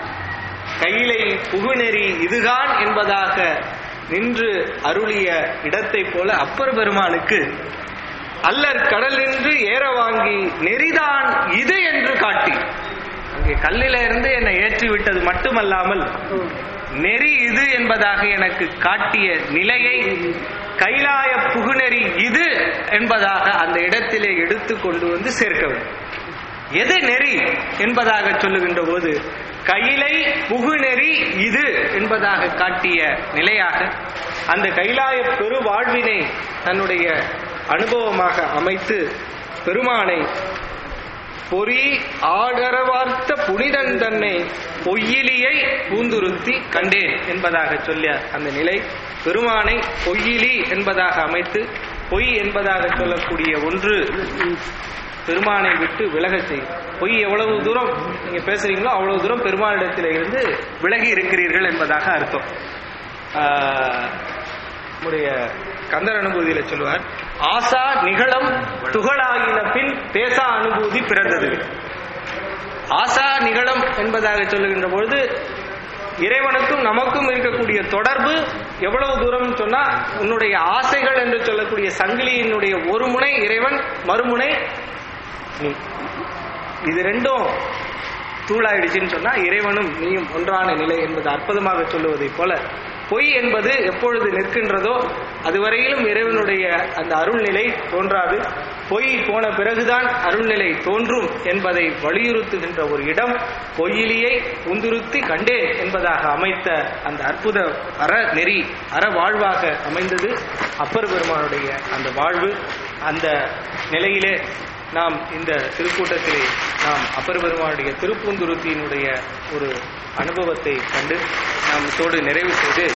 E: கைலை புகுநெறி இதுகான் என்பதாக நின்று அருளிய இடத்தைப் போல அப்பர் பெருமானுக்கு அல்லர் கடல் நின்று ஏற வாங்கி நெறிதான் இது என்று காட்டி அங்கே கல்லில இருந்து என்னை ஏற்றி விட்டது மட்டுமல்லாமல் நெறி இது என்பதாக எனக்கு காட்டிய நிலையை கைலாய புகுநெறி இது என்பதாக அந்த இடத்திலே எடுத்து கொண்டு வந்து சேர்க்க வேண்டும் எது நெறி என்பதாக சொல்லுகின்ற போது கையிலை புகுநெறி இது என்பதாக காட்டிய நிலையாக அந்த கைலாய பெரு வாழ்வினை தன்னுடைய அனுபவமாக அமைத்து பெருமானை பொறி ஆடரவார்த்த புனிதன் தன்னை பொய்யிலியை பூந்துருத்தி கண்டேன் என்பதாக சொல்லிய அந்த நிலை பெருமானை பொய்யிலி என்பதாக அமைத்து பொய் என்பதாக சொல்லக்கூடிய ஒன்று பெருமானை விட்டு விலகச் செய்யும் பொய் எவ்வளவு தூரம் நீங்க பேசுறீங்களோ அவ்வளவு தூரம் பெருமானிடத்திலே இருந்து விலகி இருக்கிறீர்கள் என்பதாக அர்த்தம் ஆஹ், நம்முடைய கந்தர் அனுபூதியில சொல்லுவார் ஆசா நிகழம் துகளாகின பின் பேசா அனுபூதி பிறந்தது ஆசா நிகழம் என்பதாக சொல்லுகின்ற பொழுது இறைவனுக்கும் நமக்கும் இருக்கக்கூடிய தொடர்பு எவ்வளவு தூரம் சொன்னா உன்னுடைய ஆசைகள் என்று சொல்லக்கூடிய சங்கிலியினுடைய ஒரு முனை இறைவன் மறுமுனை நீ இது ரெண்டும் தூளாயிடுச்சுன்னு சொன்னா இறைவனும் நீயும் ஒன்றான நிலை என்பது அற்புதமாக சொல்லுவதைப் போல பொய் என்பது எப்பொழுது நிற்கின்றதோ அதுவரையிலும் இறைவனுடைய அந்த அருள்நிலை தோன்றாது பொய் போன பிறகுதான் அருள்நிலை தோன்றும் என்பதை வலியுறுத்துகின்ற ஒரு இடம் பொய்யிலியை உந்துருத்தி கண்டேன் என்பதாக அமைத்த அந்த அற்புத அற நெறி அற வாழ்வாக அமைந்தது அப்பர் பெருமானுடைய அந்த வாழ்வு அந்த நிலையிலே நாம் இந்த திருக்கூட்டத்திலே நாம் அப்பர் பெருமானுடைய திருப்பூந்துருத்தியினுடைய ஒரு அனுபவத்தை கண்டு நாம் இதோடு நிறைவு செய்து